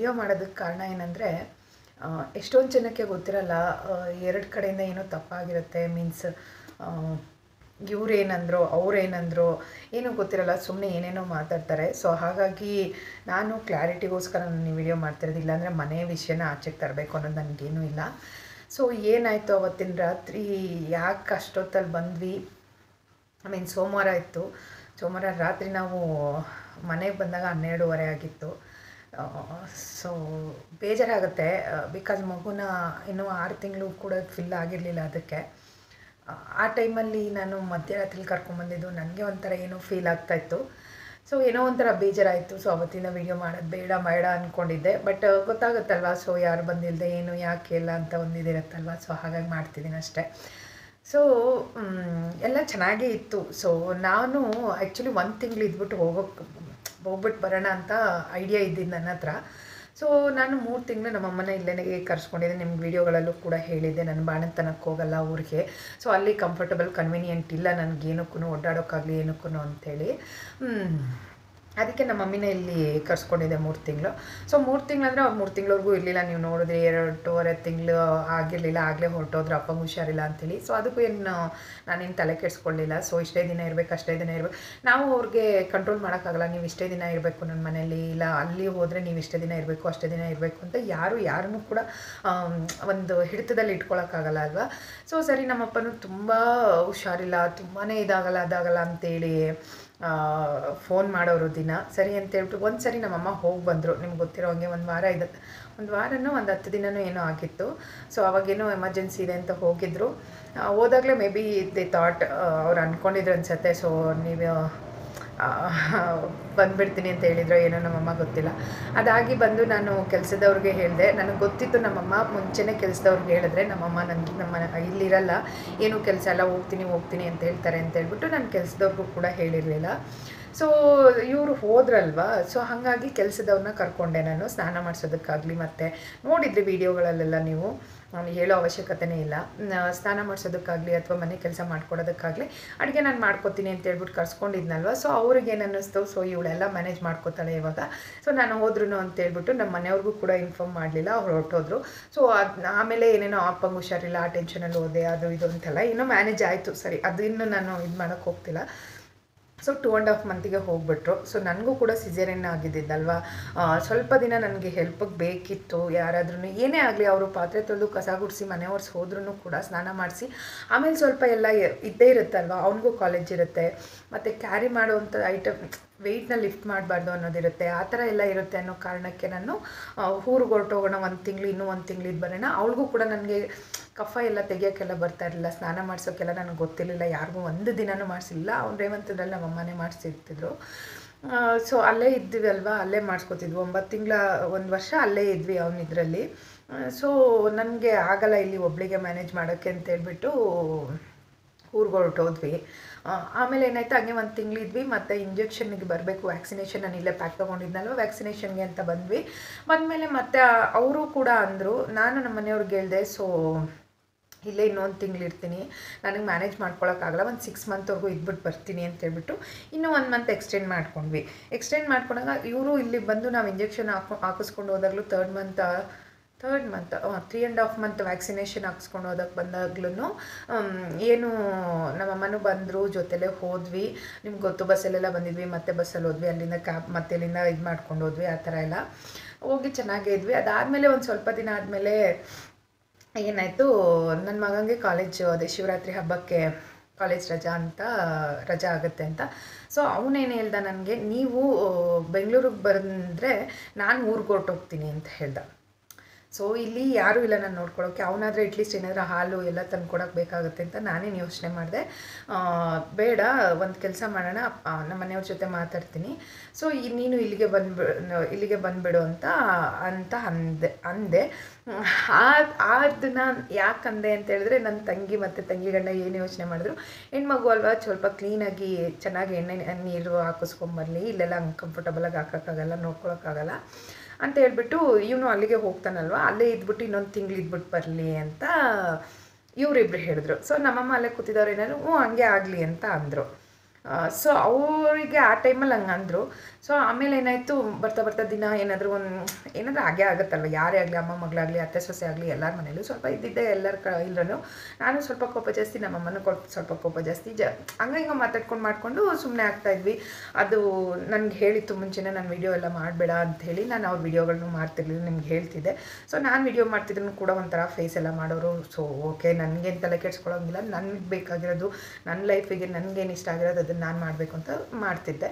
video ಮಾಡೋದಕ್ಕೆ ಕಾರಣ ಏನಂದರೆ ಎಷ್ಟೊಂದು ಜನಕ್ಕೆ ಗೊತ್ತಿರಲ್ಲ ಎರಡು ಕಡೆಯಿಂದ ಏನೋ ತಪ್ಪಾಗಿರುತ್ತೆ ಮೀನ್ಸ್ ಇವ್ರೇನಂದ್ರು ಅವ್ರೇನಂದ್ರು ಏನೂ ಗೊತ್ತಿರಲ್ಲ ಸುಮ್ಮನೆ ಏನೇನೋ ಮಾತಾಡ್ತಾರೆ ಸೊ ಹಾಗಾಗಿ ನಾನು ಕ್ಲಾರಿಟಿಗೋಸ್ಕರ ನಾನು ಈ ವಿಡಿಯೋ ಮಾಡ್ತಿರೋದು ಇಲ್ಲಾಂದರೆ ಮನೆ ವಿಷಯನ ಆಚೆಗೆ ತರಬೇಕು ಅನ್ನೋದು ನನಗೇನೂ ಇಲ್ಲ ಸೊ ಏನಾಯಿತು ಅವತ್ತಿನ ರಾತ್ರಿ ಯಾಕೆ ಅಷ್ಟೊತ್ತಲ್ಲಿ ಬಂದ್ವಿ ಐ ಮೀನ್ ಸೋಮವಾರ ಇತ್ತು ಸೋಮವಾರ ರಾತ್ರಿ ನಾವು ಮನೆಗೆ ಬಂದಾಗ ಹನ್ನೆರಡೂವರೆ ಆಗಿತ್ತು ಸೊ ಬೇಜಾರಾಗುತ್ತೆ ಬಿಕಾಸ್ ಮಗುನ ಇನ್ನೂ ಆರು ತಿಂಗಳು ಕೂಡ ಫಿಲ್ ಆಗಿರಲಿಲ್ಲ ಅದಕ್ಕೆ ಆ ಟೈಮಲ್ಲಿ ನಾನು ಮಧ್ಯರಾತ್ರಿ ಕರ್ಕೊಂಬಂದಿದ್ದು ನನಗೆ ಒಂಥರ ಏನೋ ಫೀಲ್ ಆಗ್ತಾಯಿತ್ತು ಸೊ ಏನೋ ಒಂಥರ ಬೇಜಾರಾಯಿತು ಸೊ ಅವತ್ತಿಂದ ವೀಡಿಯೋ ಮಾಡೋದು ಬೇಡ ಬೇಡ ಅಂದ್ಕೊಂಡಿದ್ದೆ ಬಟ್ ಗೊತ್ತಾಗುತ್ತಲ್ವ ಸೊ ಯಾರು ಬಂದಿಲ್ಲದೆ ಏನು ಯಾಕೆ ಇಲ್ಲ ಅಂತ ಒಂದು ಇದಿರುತ್ತಲ್ವ ಸೊ ಹಾಗಾಗಿ ಮಾಡ್ತಿದ್ದೀನಿ ಅಷ್ಟೇ ಸೊ ಎಲ್ಲ ಚೆನ್ನಾಗೇ ಇತ್ತು ಸೊ ನಾನು ಆ್ಯಕ್ಚುಲಿ ಒಂದು ತಿಂಗಳು ಇದ್ಬಿಟ್ಟು ಹೋಗೋಕ್ಕೆ ಹೋಗ್ಬಿಟ್ಟು ಬರೋಣ ಅಂತ ಐಡಿಯಾ ಇದ್ದಿದ್ದು ನನ್ನ ಹತ್ರ ಸೊ ನಾನು ಮೂರು ತಿಂಗಳು ನಮ್ಮಮ್ಮನ ಇಲ್ಲೇ ಕರ್ಸ್ಕೊಂಡಿದ್ದೆ ನಿಮ್ಮ ವೀಡಿಯೋಗಳಲ್ಲೂ ಕೂಡ ಹೇಳಿದ್ದೆ ನಾನು ಬಾಣಂತನಕ್ಕೆ ಹೋಗಲ್ಲ ಊರಿಗೆ ಸೊ ಅಲ್ಲಿ ಕಂಫರ್ಟಬಲ್ ಕನ್ವೀನಿಯೆಂಟ್ ಇಲ್ಲ ನನಗೇನಕ್ಕೂ ಓಡಾಡೋಕ್ಕಾಗಲಿ ಏನಕ್ಕೂ ಅಂಥೇಳಿ ಅದಕ್ಕೆ ನಮ್ಮ ಮಮ್ಮಿನೇ ಇಲ್ಲಿ ಕರ್ಸ್ಕೊಂಡಿದ್ದೆ ಮೂರು ತಿಂಗಳು ಸೊ ಮೂರು ತಿಂಗಳಂದರೆ ಅವ್ರು ಮೂರು ತಿಂಗಳವರೆಗೂ ಇರಲಿಲ್ಲ ನೀವು ನೋಡಿದ್ರೆ ಎರಡೂವರೆ ತಿಂಗಳು ಆಗಿರಲಿಲ್ಲ ಆಗಲೇ ಹೊರಟೋದ್ರು ಅಪ್ಪಂಗೆ ಹುಷಾರಿಲ್ಲ ಅಂತೇಳಿ ಸೊ ಅದಕ್ಕೂ ಏನು ನಾನೇನು ತಲೆ ಕೆಡಿಸ್ಕೊಳ್ಳಿಲ್ಲ ಸೊ ಇಷ್ಟೇ ದಿನ ಇರಬೇಕು ಅಷ್ಟೇ ದಿನ ಇರಬೇಕು ನಾವು ಅವ್ರಿಗೆ ಕಂಟ್ರೋಲ್ ಮಾಡೋಕ್ಕಾಗಲ್ಲ ನೀವು ಇಷ್ಟೇ ದಿನ ಇರಬೇಕು ನನ್ನ ಮನೇಲಿ ಇಲ್ಲ ಅಲ್ಲಿ ಹೋದರೆ ನೀವು ಇಷ್ಟೇ ದಿನ ಇರಬೇಕು ಅಷ್ಟೇ ದಿನ ಇರಬೇಕು ಅಂತ ಯಾರು ಯಾರನ್ನೂ ಕೂಡ ಒಂದು ಹಿಡಿತದಲ್ಲಿ ಇಟ್ಕೊಳ್ಳೋಕ್ಕಾಗಲ್ಲ ಅಲ್ವಾ ಸೊ ಸರಿ ನಮ್ಮಪ್ಪನೂ ತುಂಬ ಹುಷಾರಿಲ್ಲ ತುಂಬಾ ಇದಾಗಲ್ಲ ಅದಾಗಲ್ಲ ಅಂತೇಳಿ ಫೋನ್ ಮಾಡೋರು ದಿನ ಸರಿ ಅಂತೇಳ್ಬಿಟ್ಟು ಒಂದು ಸರಿ ನಮ್ಮಮ್ಮ ಹೋಗಿ ಬಂದರು ನಿಮ್ಗೆ ಗೊತ್ತಿರೋ ಹಂಗೆ ಒಂದು ವಾರ ಇದೆ ಒಂದು ವಾರನೂ ಒಂದು ಹತ್ತು ದಿನನೂ ಏನೋ ಆಗಿತ್ತು ಸೊ ಅವಾಗೇನೋ ಎಮರ್ಜೆನ್ಸಿ ಇದೆ ಅಂತ ಹೋಗಿದ್ರು ಹೋದಾಗಲೇ ಮೇ ಬಿ ದೇ ಥಾಟ್ ಅವ್ರು ಅಂದ್ಕೊಂಡಿದ್ರು ಅನ್ಸತ್ತೆ ಸೊ ನೀವು ಬಂದುಬಿಡ್ತೀನಿ ಅಂತ ಹೇಳಿದ್ರು ಏನೋ ನಮ್ಮಮ್ಮ ಗೊತ್ತಿಲ್ಲ ಅದಾಗಿ ಬಂದು ನಾನು ಕೆಲಸದವ್ರಿಗೆ ಹೇಳಿದೆ ನನಗೆ ಗೊತ್ತಿತ್ತು ನಮ್ಮಮ್ಮ ಮುಂಚೆನೇ ಕೆಲಸದವ್ರಿಗೆ ಹೇಳಿದ್ರೆ ನಮ್ಮಮ್ಮ ನನಗೆ ನಮ್ಮ ಇಲ್ಲಿರಲ್ಲ ಏನೂ ಕೆಲಸ ಎಲ್ಲ ಹೋಗ್ತೀನಿ ಹೋಗ್ತೀನಿ ಅಂತ ಹೇಳ್ತಾರೆ ಅಂತ ಹೇಳ್ಬಿಟ್ಟು ನಾನು ಕೆಲಸದವ್ರಿಗೂ ಕೂಡ ಹೇಳಿರಲಿಲ್ಲ ಸೊ ಇವರು ಹೋದ್ರಲ್ವಾ ಸೊ ಹಾಗಾಗಿ ಕೆಲಸದವ್ರನ್ನ ಕರ್ಕೊಂಡೆ ನಾನು ಸ್ನಾನ ಮಾಡಿಸೋದಕ್ಕಾಗಲಿ ಮತ್ತು ನೋಡಿದ್ರಿ ವೀಡಿಯೋಗಳಲ್ಲೆಲ್ಲ ನೀವು ನಾನು ಹೇಳೋ ಅವಶ್ಯಕತೆನೇ ಇಲ್ಲ ಸ್ನಾನ ಮಾಡಿಸೋದಕ್ಕಾಗಲಿ ಅಥವಾ ಮನೆ ಕೆಲಸ ಮಾಡ್ಕೊಡೋದಕ್ಕಾಗಲಿ ಅಡುಗೆ ನಾನು ಮಾಡ್ಕೋತೀನಿ ಅಂತ ಹೇಳ್ಬಿಟ್ಟು ಕರ್ಸ್ಕೊಂಡಿದ್ನಲ್ವ ಸೊ ಅವ್ರಿಗೆ ಏನು ಅನ್ನಿಸ್ತು ಸೊ ಇವಳೆಲ್ಲ ಮ್ಯಾನೇಜ್ ಮಾಡ್ಕೋತಾಳೆ ಇವಾಗ ಸೊ ನಾನು ಹೋದ್ರು ಅಂತ ಹೇಳ್ಬಿಟ್ಟು ನಮ್ಮ ಮನೆಯವ್ರಿಗೂ ಕೂಡ ಇನ್ಫಾರ್ಮ್ ಮಾಡಲಿಲ್ಲ ಅವ್ರು ಹೊರಟೋದ್ರು ಸೊ ಅದು ಆಮೇಲೆ ಏನೇನೋ ಅಪ್ಪಂಗೆ ಹುಷಾರಿಲ್ಲ ಆ ಟೆನ್ಷನಲ್ಲಿ ಹೋದೆ ಅದು ಇದು ಅಂತೆಲ್ಲ ಇನ್ನೂ ಮ್ಯಾನೇಜ್ ಆಯಿತು ಸರಿ ಅದು ಇನ್ನೂ ನಾನು ಇದು ಮಾಡೋಕ್ಕೆ ಹೋಗ್ತಿಲ್ಲ ಸೊ ಟೂ ಆ್ಯಂಡ್ ಹಾಫ್ ಮಂತಿಗೆ ಹೋಗ್ಬಿಟ್ರು ಸೊ ನನಗೂ ಕೂಡ ಸಿಸೇರಿಯನ್ ಆಗಿದ್ದಿದ್ದಲ್ವಾ ಸ್ವಲ್ಪ ದಿನ ನನಗೆ ಹೆಲ್ಪಿಗೆ ಬೇಕಿತ್ತು ಯಾರಾದ್ರೂ ಏನೇ ಆಗಲಿ ಅವರು ಪಾತ್ರೆ ತೊಳೆದು ಕಸ ಗುಡಿಸಿ ಮನೆ ಒರೆಸಿ ಹೋದ್ರೂ ಕೂಡ ಸ್ನಾನ ಮಾಡಿಸಿ ಆಮೇಲೆ ಸ್ವಲ್ಪ ಎಲ್ಲ ಇದ್ದೇ ಇರುತ್ತಲ್ವ ಅವನಿಗೂ ಕಾಲೇಜ್ ಇರುತ್ತೆ ಮತ್ತು ಕ್ಯಾರಿ ಮಾಡುವಂಥ ಐಟಮ್ ವೆಯ್ಟ್ನ ಲಿಫ್ಟ್ ಮಾಡಬಾರ್ದು ಅನ್ನೋದಿರುತ್ತೆ ಆ ಥರ ಎಲ್ಲ ಇರುತ್ತೆ ಅನ್ನೋ ಕಾರಣಕ್ಕೆ ನಾನು ಊರಿಗೆ ಹೊರಟೋಗೋಣ ಒಂದು ತಿಂಗಳು ಇನ್ನೂ ಒಂದು ತಿಂಗಳು ಇದು ಬರೋಣ ಅವಳಿಗೂ ಕೂಡ ನನಗೆ ಕಫ ಎಲ್ಲ ತೆಗಿಯೋಕ್ಕೆಲ್ಲ ಬರ್ತಾ ಇರಲಿಲ್ಲ ಸ್ನಾನ ಮಾಡಿಸೋಕ್ಕೆಲ್ಲ ನನಗೆ ಗೊತ್ತಿರಲಿಲ್ಲ ಯಾರಿಗೂ ಒಂದು ದಿನನೂ ಮಾಡಿಸಿಲ್ಲ ಅವ್ನು ರೇವಂತದಲ್ಲಿ ನಮ್ಮ ಅಮ್ಮನೇ ಮಾಡಿಸಿರ್ತಿದ್ರು ಸೊ ಅಲ್ಲೇ ಇದ್ವಿ ಅಲ್ವಾ ಅಲ್ಲೇ ಮಾಡಿಸ್ಕೊತಿದ್ವಿ ಒಂಬತ್ತು ತಿಂಗಳ ಒಂದು ವರ್ಷ ಅಲ್ಲೇ ಇದ್ವಿ ಅವನ ಇದರಲ್ಲಿ ಸೊ ನನಗೆ ಆಗಲ್ಲ ಇಲ್ಲಿ ಒಬ್ಳಿಗೆ ಮ್ಯಾನೇಜ್ ಮಾಡೋಕ್ಕೆ ಅಂತ ಹೇಳ್ಬಿಟ್ಟು ಊರಿಗೆ ಹೊರಟೋದ್ವಿ ಆಮೇಲೆ ಏನಾಯ್ತು ಹಂಗೆ ಒಂದು ತಿಂಗಳಿದ್ವಿ ಮತ್ತು ಇಂಜೆಕ್ಷನ್ಗೆ ಬರಬೇಕು ವ್ಯಾಕ್ಸಿನೇಷನ್ ನಾನು ಇಲ್ಲೇ ಪ್ಯಾಕ್ ತೊಗೊಂಡಿದ್ನಲ್ವ ವ್ಯಾಕ್ಸಿನೇಷನ್ಗೆ ಅಂತ ಬಂದ್ವಿ ಬಂದಮೇಲೆ ಮತ್ತೆ ಅವರು ಕೂಡ ಅಂದರು ನಾನು ನಮ್ಮ ಮನೆಯವ್ರಿಗೆ ಹೇಳಿದೆ ಸೊ ಇಲ್ಲೇ ಇನ್ನೊಂದು ತಿಂಗಳು ಇರ್ತೀನಿ ನನಗೆ ಮ್ಯಾನೇಜ್ ಮಾಡ್ಕೊಳಕ್ಕಾಗಲ್ಲ ಒಂದು ಸಿಕ್ಸ್ ಮಂತ್ವರೆಗೂ ಇದ್ಬಿಟ್ಟು ಬರ್ತೀನಿ ಅಂತ ಹೇಳ್ಬಿಟ್ಟು ಇನ್ನೂ ಒಂದು ಮಂತ್ ಎಕ್ಸ್ಟೆಂಡ್ ಮಾಡ್ಕೊಂಡ್ವಿ ಎಕ್ಸ್ಟೆಂಡ್ ಮಾಡ್ಕೊಂಡಾಗ ಇವರು ಇಲ್ಲಿ ಬಂದು ನಾವು ಇಂಜೆಕ್ಷನ್ ಹಾಕೊ ಹಾಕಿಸ್ಕೊಂಡು ಹೋದಾಗಲೂ third month third month three and half month vaccination ಹಾಕ್ಸ್ಕೊಂಡು ಹೋದಕ್ಕೆ ಬಂದಾಗ್ಲೂ ಏನು ನಮ್ಮಮ್ಮನೂ ಬಂದರು ಜೊತೆಲೇ ಹೋದ್ವಿ ನಿಮ್ಗೆ ಗೊತ್ತು ಬಸ್ಸಲ್ಲೆಲ್ಲ ಬಂದಿದ್ವಿ ಮತ್ತೆ ಬಸ್ಸಲ್ಲಿ ಹೋದ್ವಿ ಅಲ್ಲಿಂದ ಕ್ಯಾಬ್ ಮತ್ತೆ ಅಲ್ಲಿಂದ ಇದು ಮಾಡ್ಕೊಂಡು ಹೋದ್ವಿ ಆ ಥರ ಎಲ್ಲ ಹೋಗಿ ಚೆನ್ನಾಗೇ ಇದ್ವಿ ಅದಾದಮೇಲೆ ಒಂದು ಸ್ವಲ್ಪ ದಿನ ಆದಮೇಲೆ ಏನಾಯಿತು ನನ್ನ ಮಗನಿಗೆ ಕಾಲೇಜು ಅದೇ ಶಿವರಾತ್ರಿ ಹಬ್ಬಕ್ಕೆ ಕಾಲೇಜ್ ರಜಾ ಅಂತ ರಜಾ ಆಗುತ್ತೆ ಅಂತ ಸೊ ಅವನೇನು ಹೇಳ್ದ ನನಗೆ ನೀವು ಬೆಂಗಳೂರಿಗೆ ಬಂದರೆ ನಾನು ಊರಿಗೆ ಹೊರ್ಟೋಗ್ತೀನಿ ಅಂತ ಹೇಳ್ದ ಸೊ ಇಲ್ಲಿ ಯಾರೂ ಇಲ್ಲ ನಾನು ನೋಡ್ಕೊಳ್ಳೋಕ್ಕೆ ಅವನಾದರೆ ಅಟ್ಲೀಸ್ಟ್ ಏನಾದರೂ ಹಾಲು ಎಲ್ಲ ತಂದು ಕೊಡೋಕೆ ಬೇಕಾಗುತ್ತೆ ಅಂತ ನಾನೇನು ಯೋಚನೆ ಮಾಡಿದೆ ಬೇಡ ಒಂದು ಕೆಲಸ ಮಾಡೋಣ ನಮ್ಮ ಮನೆಯವ್ರ ಜೊತೆ ಮಾತಾಡ್ತೀನಿ ಸೊ ಈ ನೀನು ಇಲ್ಲಿಗೆ ಬಂದ್ಬಿ ಇಲ್ಲಿಗೆ ಬಂದುಬಿಡು ಅಂತ ಅಂತ ಅಂದೆ ಅಂದೆ ಆ ಅದನ್ನ ಯಾಕಂದೆ ಅಂತ ಹೇಳಿದ್ರೆ ನನ್ನ ತಂಗಿ ಮತ್ತು ತಂಗಿ ಗಂಡ ಏನು ಯೋಚನೆ ಮಾಡಿದ್ರು ಹೆಣ್ಮಗು ಅಲ್ವಾ ಸ್ವಲ್ಪ ಕ್ಲೀನಾಗಿ ಚೆನ್ನಾಗಿ ಎಣ್ಣೆ ನೀರು ಹಾಕಿಸ್ಕೊಂಬರಲಿ ಇಲ್ಲೆಲ್ಲ ಅನ್ಕಂಫರ್ಟಬಲಾಗಿ ಹಾಕೋಕ್ಕಾಗಲ್ಲ ನೋಡ್ಕೊಳಕ್ಕಾಗಲ್ಲ ಅಂತ ಹೇಳ್ಬಿಟ್ಟು ಇವನು ಅಲ್ಲಿಗೆ ಹೋಗ್ತಾನಲ್ವ ಅಲ್ಲೇ ಇದ್ಬಿಟ್ಟು ಇನ್ನೊಂದು ತಿಂಗಳು ಇದ್ಬಿಟ್ಟು ಬರಲಿ ಅಂತ ಇವರಿಬ್ರು ಹೇಳಿದ್ರು ಸೊ ನಮ್ಮಮ್ಮ ಅಲ್ಲೇ ಕೂತಿದ್ದವ್ರು ಏನಾದ್ರು ಹ್ಞೂ ಹಂಗೆ ಆಗಲಿ ಅಂತ ಅಂದರು ಸೊ ಅವರಿಗೆ ಆ ಟೈಮಲ್ಲಿ ಹಂಗೆ ಅಂದರು ಸೊ ಆಮೇಲೆ ಏನಾಯಿತು ಬರ್ತಾ ಬರ್ತಾ ದಿನ ಏನಾದರೂ ಒಂದು ಏನಾದರೂ ಆಗೇ ಆಗುತ್ತಲ್ವ ಯಾರೇ ಆಗಲಿ ಅಮ್ಮ ಮಗಳಾಗಲಿ ಅತ್ತೆ ಸೊಸೆ ಆಗಲಿ ಎಲ್ಲರ ಮನೇಲೂ ಸ್ವಲ್ಪ ಇದ್ದಿದ್ದೆ ಎಲ್ಲರ ಕ ಇಲ್ಲರೂ ನಾನು ಸ್ವಲ್ಪ ಕೋಪ ಜಾಸ್ತಿ ನಮ್ಮಮ್ಮನೂ ಕೊಟ್ಟು ಸ್ವಲ್ಪ ಕೋಪ ಜಾಸ್ತಿ ಜ ಹಂಗೆ ಹಿಂಗೆ ಮಾತಾಡ್ಕೊಂಡು ಮಾಡಿಕೊಂಡು ಸುಮ್ಮನೆ ಆಗ್ತಾಯಿದ್ವಿ ಅದು ನನಗೆ ಹೇಳಿತ್ತು ಮುಂಚೆನೇ ನಾನು ವಿಡಿಯೋ ಎಲ್ಲ ಮಾಡಬೇಡ ಅಂತ ಹೇಳಿ ನಾನು ಅವ್ರ ವಿಡಿಯೋಗಳನ್ನು ಮಾಡ್ತಿರ್ಲಿಲ್ಲ ನಿಮ್ಗೆ ಹೇಳ್ತಿದ್ದೆ ಸೊ ನಾನು ವಿಡಿಯೋ ಮಾಡ್ತಿದ್ರು ಕೂಡ ಒಂಥರ ಫೇಸ್ ಎಲ್ಲ ಮಾಡೋರು ಸೊ ಓಕೆ ನನಗೇನು ತಲೆ ಕೆಡ್ಸ್ಕೊಳ್ಳೋಂಗಿಲ್ಲ ನನಗೆ ಬೇಕಾಗಿರೋದು ನನ್ನ ಲೈಫಿಗೆ ನನಗೇನು ಇಷ್ಟ ಆಗಿರೋದು ಅದನ್ನು ನಾನು ಮಾಡಬೇಕು ಅಂತ ಮಾಡ್ತಿದ್ದೆ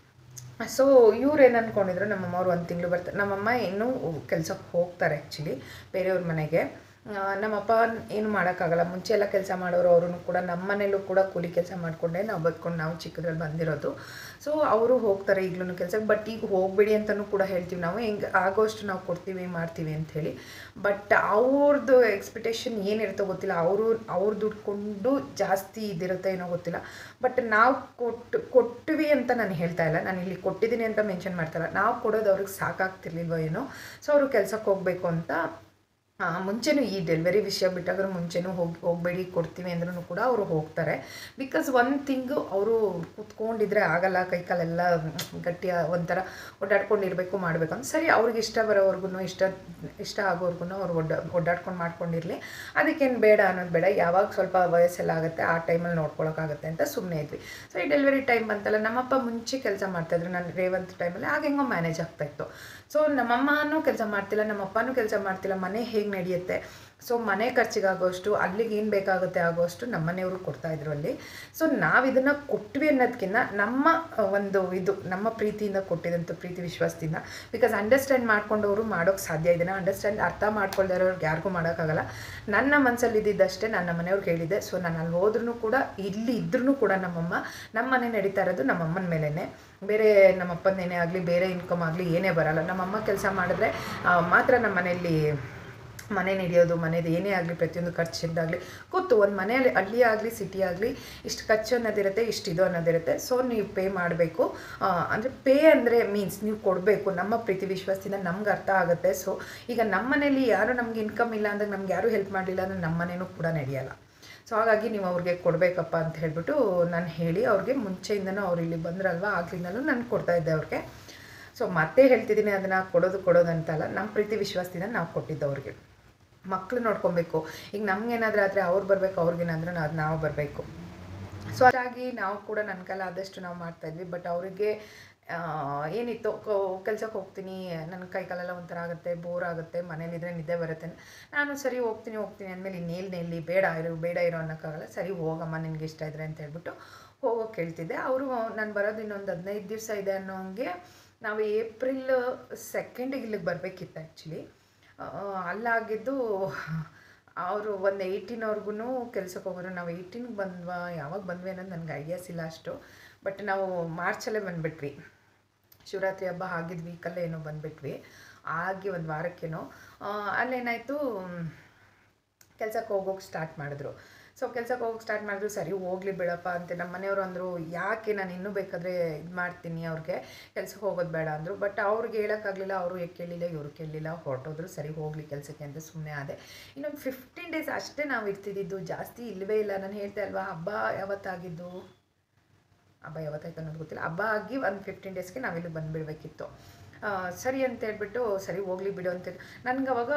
ಸೊ ಇವ್ರು ಏನು ಅಂದ್ಕೊಂಡಿದ್ರು ನಮ್ಮಮ್ಮವ್ರು ಒಂದು ತಿಂಗಳು ಬರ್ತಾರೆ ನಮ್ಮಮ್ಮ ಇನ್ನೂ ಕೆಲ್ಸಕ್ಕೆ ಹೋಗ್ತಾರೆ ಆ್ಯಕ್ಚುಲಿ ಬೇರೆಯವ್ರ ಮನೆಗೆ ಆ, ನಮ್ಮಪ್ಪ ಏನು ಮಾಡೋಕ್ಕಾಗಲ್ಲ ಮುಂಚೆ ಎಲ್ಲ ಕೆಲಸ ಮಾಡೋರು ಅವರು ಕೂಡ ನಮ್ಮ ಮನೇಲೂ ಕೂಡ ಕೂಲಿ ಕೆಲಸ ಮಾಡಿಕೊಂಡೆ ನಾವು ಬದ್ಕೊಂಡು ನಾವು ಚಿಕ್ಕದ್ರಲ್ಲಿ ಬಂದಿರೋದು ಸೊ ಅವರು ಹೋಗ್ತಾರೆ ಈಗಲೂ ಕೆಲಸಕ್ಕೆ ಬಟ್ ಈಗ ಹೋಗಬೇಡಿ ಅಂತಲೂ ಕೂಡ ಹೇಳ್ತೀವಿ ನಾವು ಹೆಂಗೆ ಆಗೋಷ್ಟು ನಾವು ಕೊಡ್ತೀವಿ ಮಾಡ್ತೀವಿ ಅಂಥೇಳಿ ಬಟ್ ಅವ್ರದ್ದು ಎಕ್ಸ್ಪೆಕ್ಟೇಷನ್ ಏನಿರುತ್ತೋ ಗೊತ್ತಿಲ್ಲ ಅವರು ಅವ್ರು ದುಡ್ಕೊಂಡು ಜಾಸ್ತಿ ಇದಿರುತ್ತೆ ಏನೋ ಗೊತ್ತಿಲ್ಲ ಬಟ್ ನಾವು ಕೊಟ್ಟು ಕೊಟ್ವಿ ಅಂತ ನಾನು ಹೇಳ್ತಾ ಇಲ್ಲ ನಾನು ಇಲ್ಲಿ ಕೊಟ್ಟಿದ್ದೀನಿ ಅಂತ ಮೆನ್ಷನ್ ಮಾಡ್ತಾಯಿಲ್ಲ ನಾವು ಕೊಡೋದು ಅವ್ರಿಗೆ ಸಾಕಾಗ್ತಿರ್ಲಿಲ್ವೋ ಏನೋ ಸೊ ಅವರು ಕೆಲ್ಸಕ್ಕೆ ಹೋಗಬೇಕು ಅಂತ ಆ, ಮುಂಚೆನೂ ಈ ಡೆಲಿವರಿ ವಿಷಯ ಬಿಟ್ಟಾಗ ಮುಂಚೆನೂ ಹೋಗಿ ಹೋಗಬೇಡಿ ಕೊಡ್ತೀವಿ ಅಂದ್ರೂ ಕೂಡ ಅವರು ಹೋಗ್ತಾರೆ ಬಿಕಾಸ್ ಒಂದು ತಿಂಗು ಅವರು ಕೂತ್ಕೊಂಡಿದ್ರೆ ಆಗಲ್ಲ ಕೈಕಾಲೆಲ್ಲ ಗಟ್ಟಿಯ ಒಂಥರ ಓಡಾಡ್ಕೊಂಡಿರ್ಬೇಕು ಮಾಡಬೇಕು ಅಂತ ಸರಿ ಅವ್ರಿಗೆ ಇಷ್ಟ ಬರೋವರೆಗೂ ಇಷ್ಟ ಇಷ್ಟ ಆಗೋರ್ಗು ಅವ್ರು ಒಡ್ಡ ಓಡಾಡ್ಕೊಂಡು ಮಾಡ್ಕೊಂಡಿರಲಿ ಅದಕ್ಕೇನು ಬೇಡ ಅನ್ನೋದು ಬೇಡ ಯಾವಾಗ ಸ್ವಲ್ಪ ವಯಸ್ಸೆಲ್ಲ ಆಗುತ್ತೆ ಆ ಟೈಮಲ್ಲಿ ನೋಡ್ಕೊಳಕ್ಕಾಗತ್ತೆ ಅಂತ ಸುಮ್ಮನೆ ಇದ್ವಿ ಸೊ ಈ ಡೆಲಿವರಿ ಟೈಮ್ ಬಂತಲ್ಲ ನಮ್ಮಪ್ಪ ಮುಂಚೆ ಕೆಲಸ ಮಾಡ್ತಾಯಿದ್ರು ನಾನು ರೇವಂತ್ ಟೈಮಲ್ಲಿ ಆಗ ಹೆಂಗೋ ಮ್ಯಾನೇಜ್ ಆಗ್ತಾಯಿತ್ತು ಸೊ ನಮ್ಮಮ್ಮನೂ ಕೆಲಸ ಮಾಡ್ತಿಲ್ಲ ನಮ್ಮಪ್ಪನೂ ಕೆಲಸ ಮಾಡ್ತಿಲ್ಲ ಮನೆ ಹೇಗೆ ನಡೆಯುತ್ತೆ ಸೊ ಮನೆ ಖರ್ಚಿಗಾಗೋಷ್ಟು ಅಲ್ಲಿಗೆ ಏನು ಬೇಕಾಗುತ್ತೆ ಆಗೋಷ್ಟು ನಮ್ಮ ಮನೆಯವರು ಕೊಡ್ತಾಯಿದ್ರು ಅಲ್ಲಿ ಸೊ ನಾವು ಇದನ್ನು ಕೊಟ್ವಿ ಅನ್ನೋದಕ್ಕಿಂತ ನಮ್ಮ ಆ, ಒಂದು ಇದು ನಮ್ಮ ಪ್ರೀತಿಯಿಂದ ಕೊಟ್ಟಿದಂಥ ಪ್ರೀತಿ ವಿಶ್ವಾಸದಿಂದ ಬಿಕಾಸ್ ಅಂಡರ್ಸ್ಟ್ಯಾಂಡ್ ಮಾಡ್ಕೊಂಡವರು ಮಾಡೋಕ್ಕೆ ಸಾಧ್ಯ ಇದನ್ನು ಅಂಡರ್ಸ್ಟ್ಯಾಂಡ್ ಅರ್ಥ ಮಾಡ್ಕೊಳ್ದೇ ಇರೋರ್ಗೆ ಯಾರಿಗೂ ಮಾಡೋಕ್ಕಾಗಲ್ಲ ನನ್ನ ಮನಸ್ಸಲ್ಲಿ ಇದ್ದಿದ್ದಷ್ಟೇ ನನ್ನ ಮನೆಯವ್ರಿಗೆ ಹೇಳಿದೆ ಸೊ ನಾನು ಅಲ್ಲಿ ಹೋದ್ರೂ ಕೂಡ ಇಲ್ಲಿ ಇದ್ರೂ ಕೂಡ ನಮ್ಮಮ್ಮ ನಮ್ಮ ಮನೆ ನಡೀತಾ ಇರೋದು ನಮ್ಮಮ್ಮನ ಮೇಲೇ ಬೇರೆ ನಮ್ಮಪ್ಪನೇನೇ ಆಗಲಿ ಬೇರೆ ಇನ್ಕಮ್ ಆಗಲಿ ಏನೇ ಬರಲ್ಲ ನಮ್ಮಮ್ಮ ಕೆಲಸ ಮಾಡಿದ್ರೆ ಆ, ಮಾತ್ರ ನಮ್ಮ ಮನೆಯಲ್ಲಿ ಮನೆ ನಡೆಯೋದು ಮನೇದು ಏನೇ ಆಗಲಿ ಪ್ರತಿಯೊಂದು ಖರ್ಚಿದ್ದಾಗಲಿ ಕೂತು ಒಂದು ಮನೆಯಲ್ಲಿ ಹಳ್ಳಿ ಆಗಲಿ ಸಿಟಿ ಆಗಲಿ ಇಷ್ಟು ಖರ್ಚು ಅನ್ನೋದಿರುತ್ತೆ ಇಷ್ಟು ಇದು ಅನ್ನೋದಿರುತ್ತೆ ಸೊ ನೀವು ಪೇ ಮಾಡಬೇಕು ಅಂದರೆ ಪೇ ಅಂದರೆ ಮೀನ್ಸ್ ನೀವು ಕೊಡಬೇಕು ನಮ್ಮ ಪ್ರೀತಿ ವಿಶ್ವಾಸದಿಂದ ನಮ್ಗೆ ಅರ್ಥ ಆಗುತ್ತೆ ಸೊ ಈಗ ನಮ್ಮ ಮನೇಲಿ ಯಾರು ನಮ್ಗೆ ಇನ್ಕಮ್ ಇಲ್ಲ ಅಂದಾಗ ನಮ್ಗೆ ಯಾರೂ ಹೆಲ್ಪ್ ಮಾಡಲಿಲ್ಲ ಅಂದರೆ ನಮ್ಮ ಮನೇನೂ ಕೂಡ ನಡೆಯಲ್ಲ ಸೊ ಹಾಗಾಗಿ ನೀವು ಅವ್ರಿಗೆ ಕೊಡಬೇಕಪ್ಪ ಅಂತ ಹೇಳ್ಬಿಟ್ಟು ನಾನು ಹೇಳಿ ಅವ್ರಿಗೆ ಮುಂಚೆಯಿಂದನೂ ಅವ್ರು ಇಲ್ಲಿ ಬಂದ್ರಲ್ವ ಆಗ್ಲಿಂದಲೂ ನಾನು ಕೊಡ್ತಾ ಇದ್ದೆ ಅವ್ರಿಗೆ ಸೊ ಮತ್ತೆ ಹೇಳ್ತಿದ್ದೀನಿ ಅದನ್ನು ಕೊಡೋದು ಕೊಡೋದು ಅಂತಲ್ಲ ನಮ್ಮ ಪ್ರೀತಿ ವಿಶ್ವಾಸದಿಂದ ನಾವು ಕೊಟ್ಟಿದ್ದು ಅವ್ರಿಗೆ ಮಕ್ಕಳು ನೋಡ್ಕೊಬೇಕು ಈಗ ನಮ್ಗೇನಾದ್ರೂ ಆದರೆ ಅವ್ರು ಬರಬೇಕು ಅವ್ರಿಗೇನಾದ್ರೂ ಅದು ನಾವು ಬರಬೇಕು ಸೊ ಹಾಗಾಗಿ ನಾವು ಕೂಡ ನನ್ನ ಕಾಲ ಆದಷ್ಟು ನಾವು ಮಾಡ್ತಾಯಿದ್ವಿ ಬಟ್ ಅವರಿಗೆ ಏನಿತ್ತು ಕೆಲ್ಸಕ್ಕೆ ಹೋಗ್ತೀನಿ ನನ್ನ ಕೈ ಕಾಲೆಲ್ಲ ಒಂಥರ ಆಗುತ್ತೆ ಬೋರ್ ಆಗುತ್ತೆ ಮನೇಲಿದ್ರೆ ನಿದ್ದೆ ಬರುತ್ತೆ ನಾನು ಸರಿ ಹೋಗ್ತೀನಿ ಹೋಗ್ತೀನಿ ಅಂದಮೇಲೆ ಇನ್ನೇಲ್ ನೆಲ್ಲಿ ಬೇಡ ಇರು ಬೇಡ ಇರೋ ಅನ್ನೋಕ್ಕಾಗಲ್ಲ ಸರಿ ಹೋಗಮ್ಮ ನಿನ್ಗೆ ಇಷ್ಟ ಇದ್ರೆ ಅಂತ ಹೇಳ್ಬಿಟ್ಟು ಹೋಗೋಕೆ ಹೇಳ್ತಿದ್ದೆ ಅವರು ನಾನು ಬರೋದು ಇನ್ನೊಂದು ಹದಿನೈದು ದಿವಸ ಇದೆ ಅನ್ನೋಂಗೆ ನಾವು ಏಪ್ರಿಲ್ ಸೆಕೆಂಡಿಗೆ ಇಲ್ಲಿಗೆ ಬರಬೇಕಿತ್ತು ಆ್ಯಕ್ಚುಲಿ ಅಲ್ಲಾಗಿದ್ದು ಅವರು ಒಂದು ಏಯ್ಟೀನ್ವರೆಗೂ ಕೆಲ್ಸಕ್ಕೆ ಹೋಗೋರು ನಾವು ಏಯ್ಟೀನ್ಗೆ ಬಂದ್ವಾ ಯಾವಾಗ ಬಂದ್ವಿ ಅನ್ನೋದು ನನಗೆ ಐಡಿಯಾಸ್ ಇಲ್ಲ ಅಷ್ಟು ಬಟ್ ನಾವು ಮಾರ್ಚಲ್ಲೇ ಬಂದುಬಿಟ್ವಿ ಶಿವರಾತ್ರಿ ಹಬ್ಬ ಆಗಿದ್ದ ವೀಕಲ್ಲೇ ಏನೋ ಬಂದುಬಿಟ್ವಿ ಆಗಿ ಒಂದು ವಾರಕ್ಕೇನೋ ಆ, ಅಲ್ಲೇನಾಯಿತು ಕೆಲ್ಸಕ್ಕೆ ಹೋಗೋಕೆ ಸ್ಟಾರ್ಟ್ ಮಾಡಿದ್ರು ಸೊ ಕೆಲ್ಸಕ್ಕೆ ಹೋಗೋಕೆ ಸ್ಟಾರ್ಟ್ ಮಾಡಿದ್ರು ಸರಿ ಹೋಗ್ಲಿ ಬಿಡಪ್ಪ ಅಂತ ನಮ್ಮ ಮನೆಯವರು ಅಂದರು ಯಾಕೆ ನಾನು ಇನ್ನೂ ಬೇಕಾದರೆ ಇದು ಮಾಡ್ತೀನಿ ಅವ್ರಿಗೆ ಕೆಲ್ಸಕ್ಕೆ ಹೋಗೋದು ಬೇಡ ಅಂದರು ಬಟ್ ಅವ್ರಿಗೆ ಹೇಳೋಕ್ಕಾಗಲಿಲ್ಲ ಅವರು ಯಾಕೆ ಕೇಳಿಲ್ಲ ಇವರು ಕೇಳಲಿಲ್ಲ ಹೊರಟೋದ್ರು ಸರಿ ಹೋಗಲಿ ಕೆಲಸಕ್ಕೆ ಅಂತ ಸುಮ್ಮನೆ ಆದೆ ಇನ್ನೊಂದು ಫಿಫ್ಟೀನ್ ಡೇಸ್ ಅಷ್ಟೇ ನಾವು ಇರ್ತಿದ್ದಿದ್ದು ಜಾಸ್ತಿ ಇಲ್ಲವೇ ಇಲ್ಲ ನಾನು ಹೇಳ್ತೆ ಅಲ್ವಾ ಹಬ್ಬ ಯಾವತ್ತಾಗಿದ್ದು ಹಬ್ಬ ಯಾವತ್ತಾಯ್ತು ಅನ್ನೋದು ಗೊತ್ತಿಲ್ಲ ಹಬ್ಬ ಆಗಿ ಒಂದು ಫಿಫ್ಟೀನ್ ಡೇಸ್ಗೆ ನಾವಿಲ್ಲಿ ಬಂದುಬಿಡ್ಬೇಕಿತ್ತು ಸರಿ ಅಂತ ಹೇಳ್ಬಿಟ್ಟು ಸರಿ ಹೋಗ್ಲಿ ಬಿಡು ಅಂತ ನನಗೆ ಅವಾಗ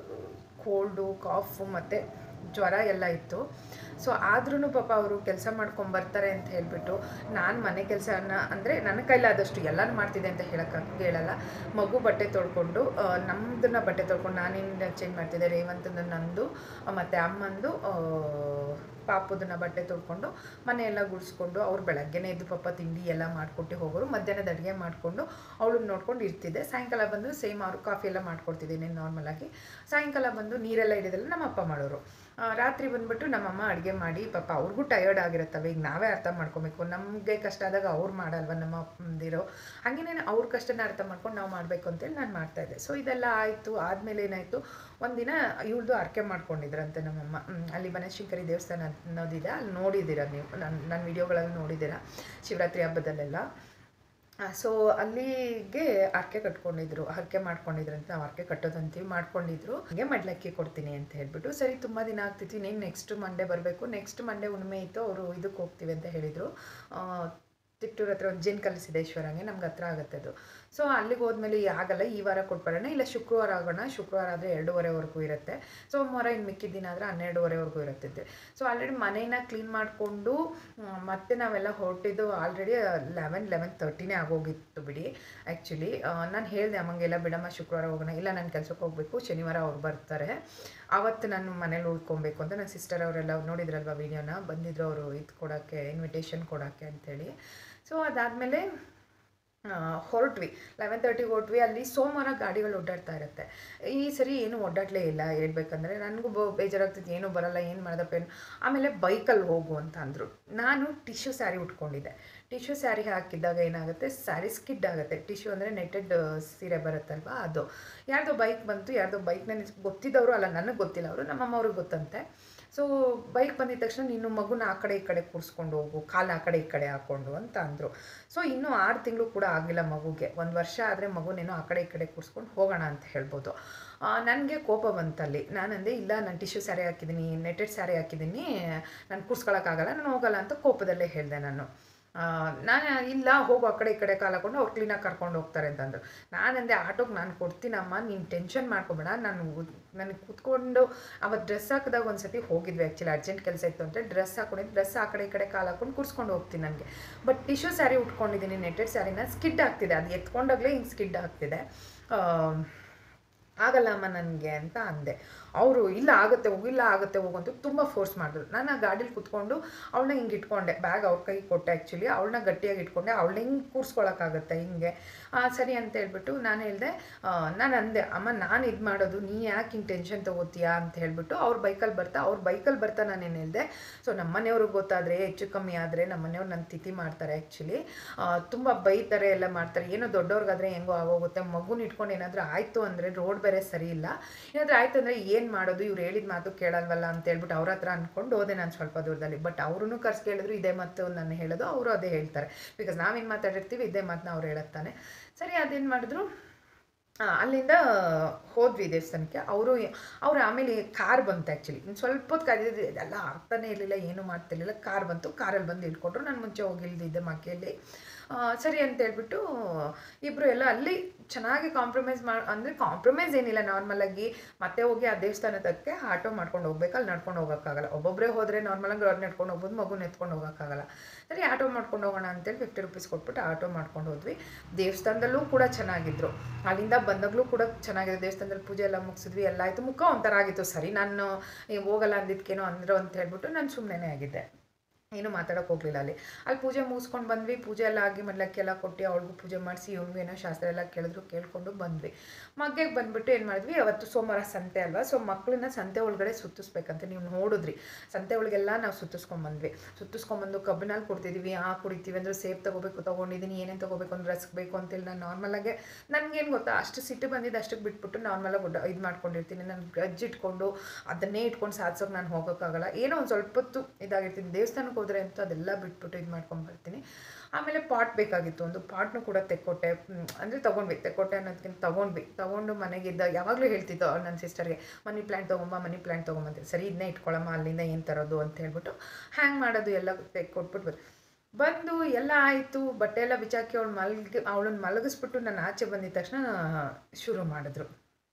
ಕೋಲ್ಡು ಕಾಫು ಮತ್ತು ಜ್ವರ ಎಲ್ಲ ಇತ್ತು ಸೊ ಆದ್ರೂ ಪಾಪ ಅವರು ಕೆಲಸ ಮಾಡ್ಕೊಂಡು ಬರ್ತಾರೆ ಅಂತ ಹೇಳ್ಬಿಟ್ಟು ನಾನು ಮನೆ ಕೆಲಸನ ಅಂದರೆ ನನ್ನ ಕೈಲಾದಷ್ಟು ಎಲ್ಲನೂ ಮಾಡ್ತಿದ್ದೆ ಅಂತ ಹೇಳಕ್ಕೆ ಹೇಳಲ್ಲ ಮಗು ಬಟ್ಟೆ ತೊಳ್ಕೊಂಡು ಆ, ನಮ್ದನ್ನ ಬಟ್ಟೆ ತೊಳ್ಕೊಂಡು ನಾನೇನು ಚೇಂಜ್ ಮಾಡ್ತಿದ್ದೆ ರೇವಂತಂದು ನಂದು ಮತ್ತು ಅಮ್ಮಂದು ಆ, ಪಾಪುದನ್ನ ಬಟ್ಟೆ ತೊಳ್ಕೊಂಡು ಮನೆಯೆಲ್ಲ ಗುಡಿಸ್ಕೊಂಡು ಅವ್ರು ಬೆಳಗ್ಗೆನೇ ಎದ್ದು ಪಾಪ ತಿಂಡಿ ಎಲ್ಲ ಮಾಡಿಕೊಟ್ಟು ಹೋಗೋರು ಮಧ್ಯಾಹ್ನದ ಅಡುಗೆ ಮಾಡಿಕೊಂಡು ಅವಳನ್ನ ನೋಡ್ಕೊಂಡು ಇರ್ತಿದ್ದೆ ಸಾಯಂಕಾಲ ಬಂದು ಸೇಮ್ ಅವ್ರು ಕಾಫಿ ಎಲ್ಲ ಮಾಡ್ಕೊಡ್ತಿದ್ದೀನಿ ನಾರ್ಮಲಾಗಿ ಸಾಯಂಕಾಲ ಬಂದು ನೀರೆಲ್ಲ ಹಿಡಿದೆಲ್ಲ ನಮ್ಮ ಅಪ್ಪ ಮಾಡೋರು ಆ, ರಾತ್ರಿ ಬಂದ್ಬಿಟ್ಟು ನಮ್ಮಮ್ಮ ಅಡುಗೆ ಮಾಡಿ ಪಾಪ ಅವ್ರಿಗೂ ಟಯರ್ಡ್ ಆಗಿರುತ್ತವೆ ಈಗ ನಾವೇ ಅರ್ಥ ಮಾಡ್ಕೊಬೇಕು ನಮಗೆ ಕಷ್ಟ ಆದಾಗ ಅವ್ರು ಮಾಡಲ್ವ ನಮ್ಮ ಅಪ್ಪಂದಿರೋ ಹಾಗೇನೆ ಅವ್ರ ಕಷ್ಟನ ಅರ್ಥ ಮಾಡ್ಕೊಂಡು ನಾವು ಮಾಡಬೇಕು ಅಂತೇಳಿ ನಾನು ಮಾಡ್ತಾಯಿದ್ದೆ ಸೊ ಇದೆಲ್ಲ ಆಯಿತು ಆದಮೇಲೆ ಏನಾಯಿತು ಒಂದಿನ ಇವ್ರದ್ದು ಅರ್ಕೆ ಮಾಡ್ಕೊಂಡಿದ್ರಂತೆ ನಮ್ಮಮ್ಮ ಹ್ಮ್, ಅಲ್ಲಿ ಬನಶಂಕರಿ ದೇವಸ್ಥಾನ ಅನ್ನೋದಿದೆ ಅಲ್ಲಿ ನೋಡಿದ್ದೀರ ನೀವು ನನ್ನ ನನ್ನ ವಿಡಿಯೋಗಳಲ್ಲಿ ನೋಡಿದ್ದೀರ ಶಿವರಾತ್ರಿ ಹಬ್ಬದಲ್ಲೆಲ್ಲ ಸೊ ಅಲ್ಲಿಗೆ ಹರಕೆ ಕಟ್ಕೊಂಡಿದ್ರು ಹರಕೆ ಮಾಡ್ಕೊಂಡಿದ್ರು ಅಂತ ನಾವು ಹರಕೆ ಕಟ್ಟೋದಂತೀವಿ ಮಾಡ್ಕೊಂಡಿದ್ರು ಹಾಗೆ ಮಡ್ಲಕ್ಕಿ ಕೊಡ್ತೀನಿ ಅಂತ ಹೇಳ್ಬಿಟ್ಟು ಸರಿ ತುಂಬ ದಿನ ಆಗ್ತಿತ್ತು ಇನ್ನೇನು ನೆಕ್ಸ್ಟ್ ಮಂಡೇ ಬರಬೇಕು ನೆಕ್ಸ್ಟ್ ಮಂಡೇ ಹುಣ್ಣಿಮೆ ಇತ್ತು ಅವರು ಇದಕ್ಕೆ ಹೋಗ್ತೀವಿ ಅಂತ ಹೇಳಿದರು ತಿಟ್ಟೂರು ಹತ್ರ ಒಂದು ಜಿನ್ ಕಲಿಸಿದೇಶ್ವರಂಗೆ ನಮ್ಗೆ ಹತ್ರ ಆಗುತ್ತೆ ಅದು ಸೊ ಅಲ್ಲಿಗೆ ಹೋದ್ಮೇಲೆ ಈ ಆಗಲ್ಲ ಈ ವಾರ ಕೊಟ್ಬಿಡೋಣ ಇಲ್ಲ ಶುಕ್ರವಾರ ಆಗೋಣ ಶುಕ್ರವಾರ ಆದರೆ ಎರಡೂವರೆವರೆಗೂ ಇರುತ್ತೆ ಸೋಮವಾರ ಇನ್ನು ಮಿಕ್ಕಿದ ದಿನ ಆದರೆ ಹನ್ನೆರಡುವರೆವರೆಗೂ ಇರುತ್ತಿದ್ದೆ ಸೊ ಆಲ್ರೆಡಿ ಮನೇನ ಕ್ಲೀನ್ ಮಾಡಿಕೊಂಡು ಮತ್ತೆ ನಾವೆಲ್ಲ ಹೊರಟಿದ್ದು ಆಲ್ರೆಡಿ ಲೆವೆನ್ ಲೆವೆನ್ ತರ್ಟಿನೇ ಆಗೋಗಿತ್ತು ಬಿಡಿ ಆ್ಯಕ್ಚುಲಿ ನಾನು ಹೇಳಿದೆ ಅಮ್ಮಂಗೆಲ್ಲ ಬಿಡಮ್ಮ ಶುಕ್ರವಾರ ಹೋಗೋಣ ಇಲ್ಲ ನಾನು ಕೆಲ್ಸಕ್ಕೆ ಹೋಗಬೇಕು ಶನಿವಾರ ಅವ್ರು ಬರ್ತಾರೆ ಆವತ್ತು ನಾನು ಮನೇಲಿ ಉಳ್ಕೊಬೇಕು ಅಂತ ನನ್ನ ಸಿಸ್ಟರ್ ಅವರೆಲ್ಲ ನೋಡಿದ್ರಲ್ವ ವೀಡಿಯೋನ ಬಂದಿದ್ರು ಅವರು ಇದು ಕೊಡೋಕ್ಕೆ ಇನ್ವಿಟೇಷನ್ ಕೊಡೋಕ್ಕೆ ಅಂತೇಳಿ ಸೊ ಅದಾದಮೇಲೆ ಹೊರಟ್ವಿ ಲೆವೆನ್ ತರ್ಟಿಗೆ ಹೊರಟ್ವಿ ಅಲ್ಲಿ ಸೋಮವಾರ ಗಾಡಿಗಳು ಓಡಾಡ್ತಾ ಇರುತ್ತೆ ಈ ಸರಿ ಏನು ಓಡಾಡಲೇ ಇಲ್ಲ ಹೇಳ್ಬೇಕಂದ್ರೆ ನನಗೂ ಬ ಬೇಜಾರಾಗ್ತಿತ್ತು ಏನೂ ಬರಲ್ಲ ಏನು ಮಾಡೋದಪ್ಪ ಏನು ಆಮೇಲೆ ಬೈಕಲ್ಲಿ ಹೋಗು ಅಂತ ಅಂದರು ನಾನು ಟಿಶ್ಯೂ ಸ್ಯಾರಿ ಉಟ್ಕೊಂಡಿದ್ದೆ ಟಿಶ್ಯೂ ಸ್ಯಾರಿ ಹಾಕಿದ್ದಾಗ ಏನಾಗುತ್ತೆ ಸ್ಯಾರಿ ಸ್ಕಿಡ್ ಆಗುತ್ತೆ ಟಿಶ್ಯೂ ಅಂದರೆ ನೆಟ್ಟೆಡ್ ಸೀರೆ ಬರುತ್ತಲ್ವಾ ಅದು ಯಾರ್ದೋ ಬೈಕ್ ಬಂತು ಯಾರ್ದೋ ಬೈಕ್ನ ಗೊತ್ತಿದ್ದವರು ಅಲ್ಲ ನನಗೆ ಗೊತ್ತಿಲ್ಲ ಅವರು ನಮ್ಮಮ್ಮ ಅವ್ರಿಗೆ ಗೊತ್ತಂತೆ ಸೊ ಬೈಕ್ ಬಂದಿದ ತಕ್ಷಣ ನೀನು ಮಗುನ ಆ ಕಡೆ ಈ ಕಡೆ ಕೂರಿಸ್ಕೊಂಡು ಹೋಗು ಕಾಲು ಆ ಕಡೆ ಈ ಕಡೆ ಹಾಕ್ಕೊಂಡು ಅಂತ ಅಂದರು ಸೊ ಇನ್ನೂ ಆರು ತಿಂಗಳು ಕೂಡ ಆಗಿಲ್ಲ ಮಗುಗೆ ಒಂದು ವರ್ಷ ಆದರೆ ಮಗುನೇನೋ ಆ ಕಡೆ ಈ ಕಡೆ ಕೂರಿಸ್ಕೊಂಡು ಹೋಗೋಣ ಅಂತ ಹೇಳ್ಬೋದು ನನಗೆ ಕೋಪ ಬಂತಲ್ಲಿ ನಾನಂದೆ ಇಲ್ಲ ನಾನು ಟಿಶ್ಯೂ ಸ್ಯಾರಿ ಹಾಕಿದ್ದೀನಿ ನೆಟ್ಟೆಡ್ ಸ್ಯಾರಿ ಹಾಕಿದ್ದೀನಿ ನಾನು ಕೂರ್ಸ್ಕೊಳಕ್ಕಾಗಲ್ಲ ನಾನು ಹೋಗಲ್ಲ ಅಂತ ಕೋಪದಲ್ಲೇ ಹೇಳಿದೆ ನಾನು ನಾನು ಇಲ್ಲ ಹೋಗು ಆ ಕಡೆ ಈ ಕಡೆ ಕಾಲು ಹಾಕೊಂಡು ಅವ್ರು ಕ್ಲೀನಾಗಿ ಕರ್ಕೊಂಡು ಹೋಗ್ತಾರೆ ಅಂತಂದರು ನಾನಂದೆ ಆಟೋಗೆ ನಾನು ಕೊಡ್ತೀನಮ್ಮ ನೀನು ಟೆನ್ಷನ್ ಮಾಡ್ಕೊಬೇಡ ನಾನು ನನಗೆ ಕೂತ್ಕೊಂಡು ಅವತ್ತು ಡ್ರೆಸ್ ಹಾಕಿದಾಗ ಒಂದು ಸತಿ ಹೋಗಿದ್ವಿ ಆ್ಯಕ್ಚುಲಿ ಅರ್ಜೆಂಟ್ ಕೆಲಸ ಇತ್ತು ಅಂತ ಡ್ರೆಸ್ ಹಾಕೊಂಡಿದ್ದು ಡ್ರೆಸ್ ಆ ಕಡೆ ಈ ಕಡೆ ಕಾಲು ಹಾಕೊಂಡು ಕೂರ್ಸ್ಕೊಂಡು ಹೋಗ್ತೀನಿ ನನಗೆ ಬಟ್ ಟಿಶ್ಯೂ ಸ್ಯಾರಿ ಉಟ್ಕೊಂಡಿದ್ದೀನಿ ನೆಟ್ಟೆಡ್ ಸ್ಯಾರಿನ ಸ್ಕಿಡ್ ಆಗ್ತಿದೆ ಅದು ಎತ್ಕೊಂಡಾಗಲೇ ಹಿಂಗೆ ಸ್ಕಿಡ್ ಆಗ್ತಿದೆ ಆಗಲ್ಲ ಅಮ್ಮ ನನಗೆ ಅಂತ ಅಂದೆ ಅವರು ಇಲ್ಲ ಆಗುತ್ತೆ ಹೋಗು ಇಲ್ಲ ಆಗುತ್ತೆ ಹೋಗು ಅಂತ ತುಂಬ ಫೋರ್ಸ್ ಮಾಡಿದ್ರು ನಾನು ಆ ಗಾಡೀಲಿ ಕುತ್ಕೊಂಡು ಅವಳನ್ನ ಹಿಂಗೆ ಇಟ್ಕೊಂಡೆ ಬ್ಯಾಗ್ ಅವ್ರ ಕೈಗೆ ಕೊಟ್ಟೆ ಆ್ಯಕ್ಚುಲಿ ಅವಳನ್ನ ಗಟ್ಟಿಯಾಗಿ ಇಟ್ಕೊಂಡೆ ಅವಳನ್ನ ಹಿಂಗೆ ಕೂರ್ಸ್ಕೊಳಕ್ಕಾಗತ್ತೆ ಹಿಂಗೆ ಸರಿ ಅಂತ ಹೇಳ್ಬಿಟ್ಟು ನಾನು ಹೇಳಿದೆ ನಾನು ಅಂದೆ ಅಮ್ಮ ನಾನು ಇದು ಮಾಡೋದು ನೀ ಯಾಕೆ ಹಿಂಗೆ ಟೆನ್ಷನ್ ತೊಗೋತೀಯಾ ಅಂತ ಹೇಳ್ಬಿಟ್ಟು ಅವ್ರ ಬೈಕಲ್ಲಿ ಬರ್ತಾ ಅವ್ರ ಬೈಕಲ್ಲಿ ಬರ್ತಾ ನಾನೇನು ಹೇಳಿದೆ ಸೊ ನಮ್ಮ ಮನೆಯವ್ರಿಗೆ ಗೊತ್ತಾದರೆ ಹೆಚ್ಚು ಕಮ್ಮಿ ಆದರೆ ನಮ್ಮ ಮನೆಯವ್ರು ನನ್ನ ತಿಥಿ ಮಾಡ್ತಾರೆ ಆ್ಯಕ್ಚುಲಿ ತುಂಬ ಬೈತಾರೆ ಎಲ್ಲ ಮಾಡ್ತಾರೆ ಏನೋ ದೊಡ್ಡವ್ರಿಗಾದ್ರೆ ಹೆಂಗೋ ಆಗೋಗುತ್ತೆ ಮಗುನ ಇಟ್ಕೊಂಡು ಏನಾದರೂ ಆಯಿತು ಅಂದರೆ ರೋಡ್ ಬೇರೆ ಸರಿ ಇಲ್ಲ ಏನಾದರೂ ಆಯ್ತು ಅಂದರೆ ಏನು ಮಾಡೋದು ಇವ್ರು ಹೇಳಿದ ಮಾತು ಕೇಳಲ್ವಲ್ಲ ಅಂತ ಹೇಳ್ಬಿಟ್ಟು ಅವ್ರ ಹತ್ರ ಅಂದ್ಕೊಂಡು ಹೋದೆ ನಾನು ಸ್ವಲ್ಪ ದೂರದಲ್ಲಿ ಬಟ್ ಅವ್ರೂ ಕರ್ಸಿ ಕೇಳಿದ್ರು ಇದೇ ಮಾತು ನಾನು ಹೇಳೋದು ಅವರು ಅದೇ ಹೇಳ್ತಾರೆ ಬಿಕಾಸ್ ನಾವೇನು ಮಾತಾಡಿರ್ತೀವಿ ಇದೇ ಮಾತನ್ನ ಅವ್ರು ಹೇಳುತ್ತಾನೆ ಸರಿ ಅದೇನು ಮಾಡಿದ್ರು ಅಲ್ಲಿಂದ ಹೋದ್ವಿ ದೇವಸ್ಥಾನಕ್ಕೆ ಅವರು ಅವ್ರು ಆಮೇಲೆ ಕಾರ್ ಬಂತು ಆ್ಯಕ್ಚುಲಿ ಇನ್ನು ಸ್ವಲ್ಪ ಹೊತ್ತು ಕರೆದಿದ್ದು ಇದೆಲ್ಲ ಆಗ್ತಾನೆ ಇರಲಿಲ್ಲ ಏನೂ ಮಾಡ್ತಿರ್ಲಿಲ್ಲ ಕಾರ್ ಬಂತು ಕಾರಲ್ಲಿ ಬಂದು ಇಳ್ಕೊಟ್ರು ನಾನು ಮುಂಚೆ ಹೋಗಿ ಇಳ್ದಿದ್ದೆ ಮಕೆಯಲ್ಲಿ ಸರಿ ಅಂತ ಹೇಳ್ಬಿಟ್ಟು ಇಬ್ಬರು ಎಲ್ಲ ಅಲ್ಲಿ ಚೆನ್ನಾಗಿ ಕಾಂಪ್ರಮೈಸ್ ಮಾಡಿ ಅಂದರೆ ಕಾಂಪ್ರಮೈಸ್ ಏನಿಲ್ಲ ನಾರ್ಮಲಾಗಿ ಮತ್ತೆ ಹೋಗಿ ಆ ದೇವಸ್ಥಾನದಕ್ಕೆ ಆಟೋ ಮಾಡ್ಕೊಂಡು ಹೋಗ್ಬೇಕು ಅಲ್ಲಿ ನಡ್ಕೊಂಡು ಹೋಗೋಕ್ಕಾಗಲ್ಲ ಒಬ್ಬೊಬ್ಬರೇ ಹೋದರೆ ನಾರ್ಮಲಾಗಿ ಅವ್ರು ನಡ್ಕೊಂಡು ಹೋಗ್ಬೋದು ಮಗುನ ಎತ್ಕೊಂಡು ಹೋಗೋಕ್ಕಾಗಲ್ಲ ಸರಿ ಆಟೋ ಮಾಡ್ಕೊಂಡು ಹೋಗೋಣ ಅಂತೇಳಿ ಫಿಫ್ಟಿ ರುಪೀಸ್ ಕೊಟ್ಬಿಟ್ಟು ಆಟೋ ಮಾಡ್ಕೊಂಡು ಹೋದ್ವಿ ದೇವಸ್ಥಾನದಲ್ಲೂ ಕೂಡ ಚೆನ್ನಾಗಿದ್ರು ಅಲ್ಲಿಂದ ಬಂದಾಗಲೂ ಕೂಡ ಚೆನ್ನಾಗಿದೆ ದೇವಸ್ಥಾನದಲ್ಲಿ ಪೂಜೆ ಎಲ್ಲ ಮುಗಿಸಿದ್ವಿ ಎಲ್ಲ ಆಯಿತು ಮುಖ ಒಂಥರ ಆಗಿತ್ತು ಸರಿ ನಾನು ಹೋಗಲ್ಲ ಅಂದಿದ್ದಕ್ಕೇನೋ ಅಂದರು ಅಂತ ಹೇಳ್ಬಿಟ್ಟು ನಾನು ಸುಮ್ಮನೆ ಆಗಿದ್ದೆ ಏನು ಮಾತಾಡೋಕೆ ಹೋಗಲಿಲ್ಲ ಅಲ್ಲಿ ಅಲ್ಲಿ ಪೂಜೆ ಮುಗಿಸ್ಕೊಂಡು ಬಂದ್ವಿ ಪೂಜೆ ಎಲ್ಲ ಆಗಿ ಮಡ್ಲಕ್ಕಿ ಎಲ್ಲ ಕೊಟ್ಟು ಅವಳಿಗೂ ಪೂಜೆ ಮಾಡಿಸಿ ಇವ್ನಿಗೂ ಏನೋ ಶಾಸ್ತ್ರ ಎಲ್ಲ ಕೇಳಿದ್ರು ಕೇಳ್ಕೊಂಡು ಬಂದ್ವಿ ಮಗ್ಗೆಗೆ ಬಂದ್ಬಿಟ್ಟು ಏನು ಮಾಡಿದ್ವಿ ಅವತ್ತು ಸೋಮವಾರ ಸಂತೆ ಅಲ್ವಾ ಸೊ ಮಕ್ಕಳನ್ನ ಸಂತೆ ಒಳಗಡೆ ಸುತ್ತಿಸ್ಬೇಕಂತ ನೀವು ನೋಡಿದ್ರಿ ಸಂತೆ ಒಳಗೆಲ್ಲ ನಾವು ಸುತ್ತಿಸ್ಕೊಂಡ್ಬಂದ್ವಿ ಸುತ್ತಿಸ್ಕೊಂಡ್ಬಂದು ಕಬ್ಬಿನಲ್ಲಿ ಕೊಡ್ತಿದ್ದೀವಿ ಆ ಕುಡಿತೀವಿ ಅಂದರೆ ಸೇಫ್ ತೊಗೋಬೇಕು ತೊಗೊಂಡಿದ್ದೀನಿ ಏನೇನು ತೊಗೋಬೇಕು ಅಂದ್ರೆ ರಸ್ಕ್ ಬೇಕು ಅಂತೇಳಿ ನಾನು ನಾರ್ಮಲಾಗೆ ನನಗೇನು ಗೊತ್ತಾ ಅಷ್ಟು ಸಿಟ್ಟು ಬಂದಿದ್ದು ಅಷ್ಟಕ್ಕೆ ಬಿಟ್ಬಿಟ್ಟು ನಾರ್ಮಲಾಗಿ ಒಡ್ಡ ಇದು ಮಾಡ್ಕೊಂಡಿರ್ತೀನಿ ನಾನು ಗಜ್ಜಿ ಇಟ್ಕೊಂಡು ಅದನ್ನೇ ಇಟ್ಕೊಂಡು ಸಾಧಿಸೋಕೆ ನಾನು ಹೋಗೋಕ್ಕಾಗಲ್ಲ ಏನೋ ಒಂದು ಸ್ವಲ್ಪ ಹೊತ್ತು ಇದಾಗಿರ್ತೀನಿ ದೇವಸ್ಥಾನಕ್ಕೆ ಹೋದರೆ ಅಂತ ಅದೆಲ್ಲ ಬಿಟ್ಬಿಟ್ಟು ಇದು ಮಾಡ್ಕೊಂಡು ಬರ್ತೀನಿ ಆಮೇಲೆ ಪಾಟ್ ಬೇಕಾಗಿತ್ತು ಒಂದು ಪಾಟ್ನು ಕೂಡ ತೆಕ್ಕೊಟ್ಟೆ ಅಂದರೆ ತೊಗೊಂಡ್ವಿ ತೆಕ್ಕೊಟ್ಟೆ ಅನ್ನೋದಕ್ಕಿಂತ ತೊಗೊಂಡ್ವಿ ತೊಗೊಂಡು ಮನೆಗಿದ್ದ ಯಾವಾಗಲೂ ಹೇಳ್ತಿದ್ದೋ ನನ್ನ ಸಿಸ್ಟರ್ಗೆ ಮನಿ ಪ್ಲ್ಯಾಂಟ್ ತೊಗೊಂಬ ಮನಿ ಪ್ಲ್ಯಾಂಟ್ ತೊಗೊಂಬಂತ ಸರಿ ಇದನ್ನೇ ಇಟ್ಕೊಳ್ಳಮ್ಮ ಅಲ್ಲಿಂದ ಏನು ತರೋದು ಅಂತ ಹೇಳ್ಬಿಟ್ಟು ಹ್ಯಾಂಗ್ ಮಾಡೋದು ಎಲ್ಲ ತೆಕ್ಕೊಟ್ಬಿಟ್ಟು ಬಂದು ಬಂದು ಎಲ್ಲ ಆಯಿತು ಬಟ್ಟೆ ಎಲ್ಲ ಬಿಚಾಕಿ ಅವಳು ಮಲ್ಗಿ ಅವಳನ್ನ ಮಲಗಿಸ್ಬಿಟ್ಟು ನಾನು ಆಚೆ ಬಂದಿದ ತಕ್ಷಣ ಶುರು ಮಾಡಿದ್ರು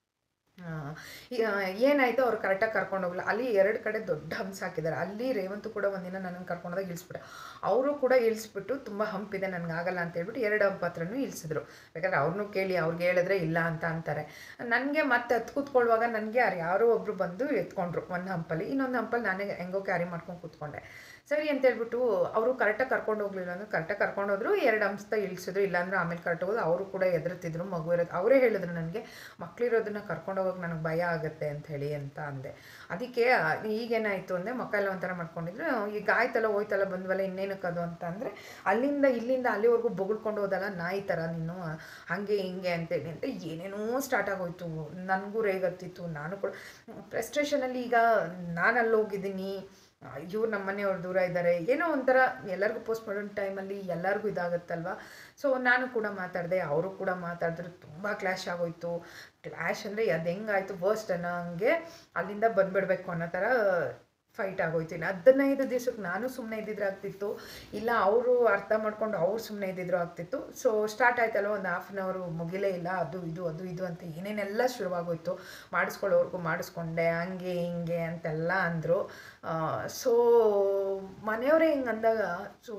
ಏನಾಯಿತು ಅವ್ರು ಕರೆಕ್ಟಾಗಿ ಕರ್ಕೊಂಡು ಹೋಗಲ್ಲ ಅಲ್ಲಿ ಎರಡು ಕಡೆ ದೊಡ್ಡ ಹಂಪ್ಸ್ ಹಾಕಿದ್ದಾರೆ ಅಲ್ಲಿ ರೇವಂತು ಕೂಡ ಒಂದಿನ ನನಗೆ ಕರ್ಕೊಂಡೋದಾಗ ಇಳಿಸ್ಬಿಟ್ಟೆ ಅವರು ಕೂಡ ಇಳಿಸ್ಬಿಟ್ಟು ತುಂಬ ಹಂಪಿದೆ ನನಗೆ ಆಗಲ್ಲ ಅಂತ ಹೇಳ್ಬಿಟ್ಟು ಎರಡು ಹಂಪ್ ಹತ್ರನೂ ಇಳಿಸಿದ್ರು ಬೇಕಾದ್ರೆ ಅವ್ರನ್ನೂ ಕೇಳಿ ಅವ್ರಿಗೆ ಹೇಳಿದ್ರೆ ಇಲ್ಲ ಅಂತ ಅಂತಾರೆ ನನಗೆ ಮತ್ತೆ ಹತ್ತು ಕೂತ್ಕೊಳ್ಳುವಾಗ ನನಗೆ ಯಾರು ಯಾರೋ ಒಬ್ಬರು ಬಂದು ಎತ್ಕೊಂಡ್ರು ಒಂದು ಹಂಪಲ್ಲಿ ಇನ್ನೊಂದು ಹಂಪಲ್ಲಿ ನಾನೇ ಹೆಂಗೋ ಕ್ಯಾರಿ ಮಾಡ್ಕೊಂಡು ಕೂತ್ಕೊಂಡೆ ಸರಿ ಅಂತ ಹೇಳ್ಬಿಟ್ಟು ಅವರು ಕರೆಕ್ಟಾಗಿ ಕರ್ಕೊಂಡು ಹೋಗ್ಲಿಲ್ಲ ಅಂದ್ರೆ ಕರೆಕ್ಟಾಗಿ ಕರ್ಕೊಂಡು ಹೋದ್ರು ಎರಡು ಅಂಶದ ಇಳಿಸಿದ್ರು ಇಲ್ಲಾಂದ್ರೆ ಆಮೇಲೆ ಕರೆಕ್ಟ್ ಹೋಗೋದು ಅವರು ಕೂಡ ಎದುರುತ್ತಿದ್ರು ಮಗು ಇರೋದು ಅವರೇ ಹೇಳಿದ್ರು ನನಗೆ ಮಕ್ಳಿರೋದನ್ನ ಕರ್ಕೊಂಡು ಹೋಗೋಕೆ ನನಗೆ ಭಯ ಆಗುತ್ತೆ ಅಂತ ಹೇಳಿ ಅಂತ ಅಂದೆ ಅದಕ್ಕೆ ಈಗೇನಾಯಿತು ಅಂದರೆ ಮಕ್ಕ ಎಲ್ಲ ಒಂಥರ ಮಾಡ್ಕೊಂಡಿದ್ರು ಈಗ ಆಯ್ತಲ್ಲ ಹೋಯ್ತಲ್ಲ ಬಂದ್ವಲ್ಲ ಇನ್ನೇನಕ್ಕೆ ಅದು ಅಂತ ಅಂದರೆ ಅಲ್ಲಿಂದ ಇಲ್ಲಿಂದ ಅಲ್ಲಿವರೆಗೂ ಬೊಗಳ್ಕೊಂಡು ಹೋದಲ್ಲ ನಾಯಿ ಥರ ನೀನು ಹಾಗೆ ಹಿಂಗೆ ಅಂತೇಳಿ ಅಂತ ಏನೇನೋ ಸ್ಟಾರ್ಟ್ ಆಗೋಯ್ತು ನನಗೂ ರೇಗತ್ತಿತ್ತು ನಾನು ಕೂಡ ಫ್ರಸ್ಟ್ರೇಷನಲ್ಲಿ ಈಗ ನಾನು ಅಲ್ಲಿ ಹೋಗಿದ್ದೀನಿ ಇವ್ರು ನಮ್ಮ ಮನೆಯವ್ರು ದೂರ ಇದ್ದಾರೆ ಏನೋ ಒಂಥರ ಎಲ್ಲರಿಗೂ ಪೋಸ್ಟ್ ಮಾಡೋ ಟೈಮಲ್ಲಿ ಎಲ್ಲರಿಗೂ ಇದಾಗುತ್ತಲ್ವ ಸೊ ನಾನು ಕೂಡ ಮಾತಾಡಿದೆ ಅವರು ಕೂಡ ಮಾತಾಡಿದ್ರು ತುಂಬ ಕ್ಲ್ಯಾಶ್ ಆಗೋಯ್ತು ಕ್ಲ್ಯಾಶ್ ಅಂದರೆ ಅದು ಹೆಂಗಾಯ್ತು ವರ್ಸ್ಟ್ ಅನ್ನೋ ಹಂಗೆ ಅಲ್ಲಿಂದ ಬಂದ್ಬಿಡ್ಬೇಕು ಅನ್ನೋ ಥರ ಫೈಟ್ ಆಗೋಯ್ತು ಇನ್ನು ಹದಿನೈದು ದಿವ್ಸಕ್ಕೆ ನಾನು ಸುಮ್ಮನೆ ಇದ್ದಿದ್ರೆ ಆಗ್ತಿತ್ತು ಇಲ್ಲ ಅವರು ಅರ್ಥ ಮಾಡ್ಕೊಂಡು ಅವ್ರು ಸುಮ್ಮನೆ ಇದ್ದಿದ್ರು ಆಗ್ತಿತ್ತು ಸೊ ಸ್ಟಾರ್ಟ್ ಆಯ್ತಲ್ಲ ಒಂದು ಹಾಫ್ ಆನ್ ಅವರು ಮುಗಿಲೇ ಇಲ್ಲ ಅದು ಇದು ಅದು ಇದು ಅಂತ ಏನೇನೆಲ್ಲ ಶುರುವಾಗೋಯ್ತು ಮಾಡಿಸ್ಕೊಳ್ಳೋರ್ಗು ಮಾಡಿಸ್ಕೊಂಡೆ ಹಂಗೆ ಹಿಂಗೆ ಅಂತೆಲ್ಲ ಅಂದರು ಸೊ ಮನೆಯವರೇ ಹಿಂಗೆ ಅಂದಾಗ ಸೊ